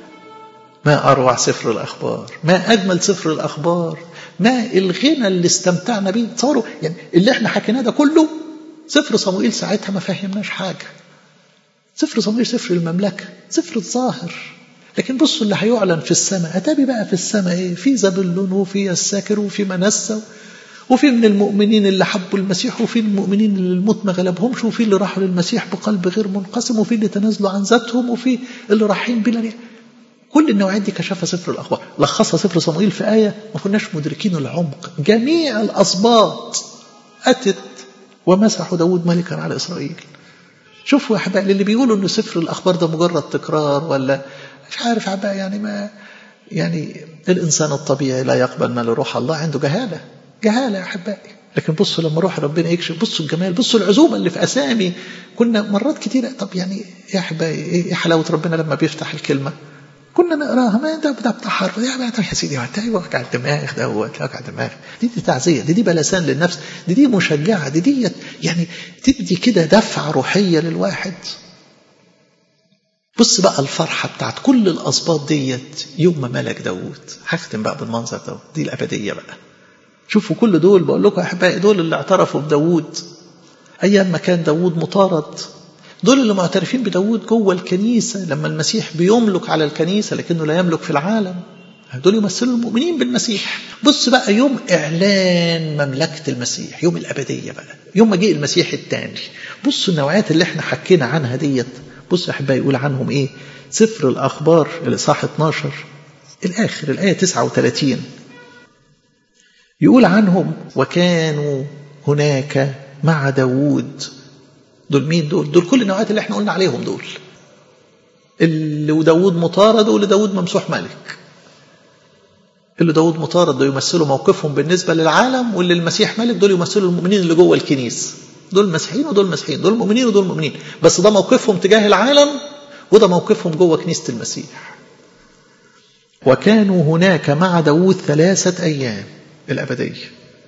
A: ما أروع سفر الأخبار ما أجمل سفر الأخبار ما الغنى اللي استمتعنا بيه تصوروا يعني اللي احنا حكيناه ده كله سفر صموئيل ساعتها ما فهمناش حاجة سفر صموئيل سفر المملكة سفر الظاهر لكن بصوا اللي هيعلن في السماء أتابي بقى في السماء إيه في زبلون وفي الساكر وفي منسى وفي من المؤمنين اللي حبوا المسيح وفي المؤمنين اللي الموت ما غلبهمش وفي اللي راحوا للمسيح بقلب غير منقسم وفي اللي تنازلوا عن ذاتهم وفي اللي رايحين بلا ريح. كل النوعيات دي كشفها سفر الأخبار لخصها سفر صموئيل في آية ما كناش مدركين العمق جميع الأسباط أتت ومسحوا داود ملكا على إسرائيل شوفوا يا أحبائي اللي بيقولوا إن سفر الأخبار ده مجرد تكرار ولا مش عارف أحبائي يعني ما يعني الإنسان الطبيعي لا يقبل ما لروح الله عنده جهالة جهالة يا أحبائي لكن بصوا لما روح ربنا يكشف بصوا الجمال بصوا العزومة اللي في أسامي كنا مرات كتيرة طب يعني يا أحبائي إيه حلاوة ربنا لما بيفتح الكلمة كنا نقراها ما ده ده بتاع حرف يا يا سيدي ده وجع الدماغ دوت وجع الدماغ دي دي تعزيه دي دي بلسان للنفس دي دي مشجعه دي دي يعني تدي كده دفعة روحية للواحد بص بقى الفرحة بتاعت كل الأسباط ديت يوم ما ملك داوود هختم بقى بالمنظر ده دي الأبدية بقى شوفوا كل دول بقول لكم أحبائي دول اللي اعترفوا بداوود أيام ما كان داوود مطارد دول اللي معترفين بداوود جوه الكنيسة لما المسيح بيملك على الكنيسة لكنه لا يملك في العالم دول يمثلوا المؤمنين بالمسيح بص بقى يوم إعلان مملكة المسيح يوم الأبدية بقى يوم ما جه المسيح الثاني بصوا النوعيات اللي احنا حكينا عنها ديت بص يا أحبائي يقول عنهم إيه سفر الأخبار الإصحاح 12 الآخر الآية 39 يقول عنهم وكانوا هناك مع داوود دول مين دول دول كل النوعيات اللي احنا قلنا عليهم دول اللي وداود مطارد واللي داود ممسوح ملك اللي داود مطارد دول يمثلوا موقفهم بالنسبة للعالم واللي المسيح ملك دول يمثلوا المؤمنين اللي جوه الكنيسة دول مسيحيين ودول مسيحيين دول مؤمنين ودول مؤمنين بس ده موقفهم تجاه العالم وده موقفهم جوه كنيسة المسيح وكانوا هناك مع داود ثلاثة أيام الأبدية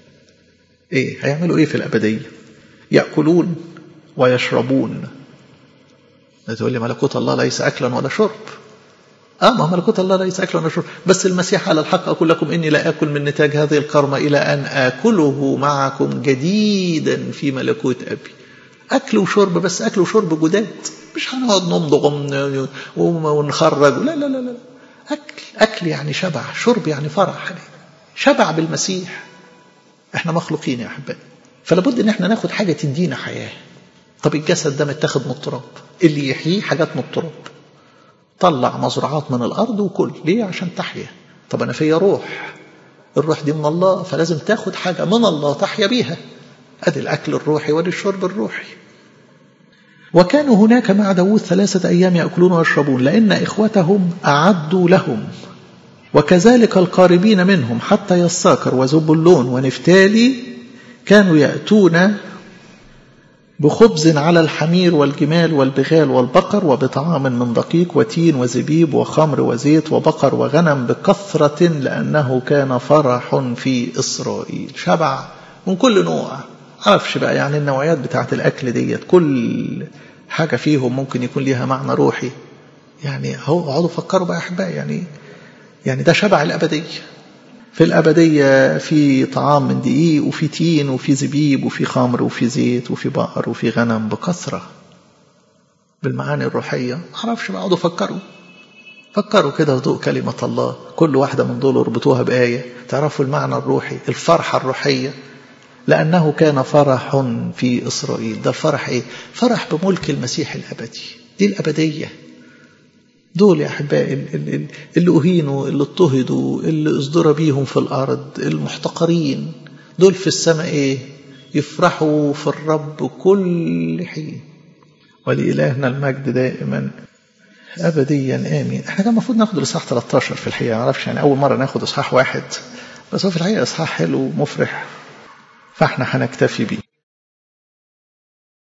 A: إيه هيعملوا إيه في الأبدية يأكلون ويشربون تقول لي ملكوت الله ليس أكلا ولا شرب اه ما ملكوت الله ليس اكلا ولا شرب بس المسيح على الحق اقول لكم اني لا اكل من نتاج هذه الكرمه الى ان اكله معكم جديدا في ملكوت ابي اكل وشرب بس اكل وشرب جداد مش هنقعد نمضغ ونخرج لا لا لا لا اكل اكل يعني شبع شرب يعني فرح شبع بالمسيح احنا مخلوقين يا احبائي فلابد ان احنا ناخد حاجه تدينا حياه طب الجسد ده متاخد من التراب اللي يحييه حاجات من التراب طلع مزرعات من الارض وكل ليه عشان تحيا طب انا فيا روح الروح دي من الله فلازم تاخد حاجه من الله تحيا بيها ادي الاكل الروحي وادي الشرب الروحي وكانوا هناك مع داود ثلاثة أيام يأكلون ويشربون لأن إخوتهم أعدوا لهم وكذلك القاربين منهم حتى يساكر وزبلون ونفتالي كانوا يأتون بخبز على الحمير والجمال والبغال والبقر وبطعام من دقيق وتين وزبيب وخمر وزيت وبقر وغنم بكثرة لأنه كان فرح في إسرائيل شبع من كل نوع عرفش بقى يعني النوعيات بتاعت الأكل ديت كل حاجة فيهم ممكن يكون ليها معنى روحي يعني هو اقعدوا فكروا بقى أحبائي يعني يعني ده شبع الأبدية في الأبدية في طعام من دقيق وفي تين وفي زبيب وفي خمر وفي زيت وفي بقر وفي غنم بكثرة بالمعاني الروحية معرفش بقعدوا فكروا فكروا كده وضوء كلمة الله كل واحدة من دول اربطوها بآية تعرفوا المعنى الروحي الفرحة الروحية لأنه كان فرح في إسرائيل ده الفرح إيه؟ فرح بملك المسيح الأبدي دي الأبدية دول يا أحبائي اللي أهينوا اللي اضطهدوا اللي ازدر بيهم في الأرض المحتقرين دول في السماء إيه يفرحوا في الرب كل حين ولإلهنا المجد دائما أبديا آمين احنا كان المفروض ناخد الإصحاح 13 في الحقيقة معرفش يعني أول مرة ناخد إصحاح واحد بس هو في الحقيقة إصحاح حلو ومفرح فاحنا هنكتفي بيه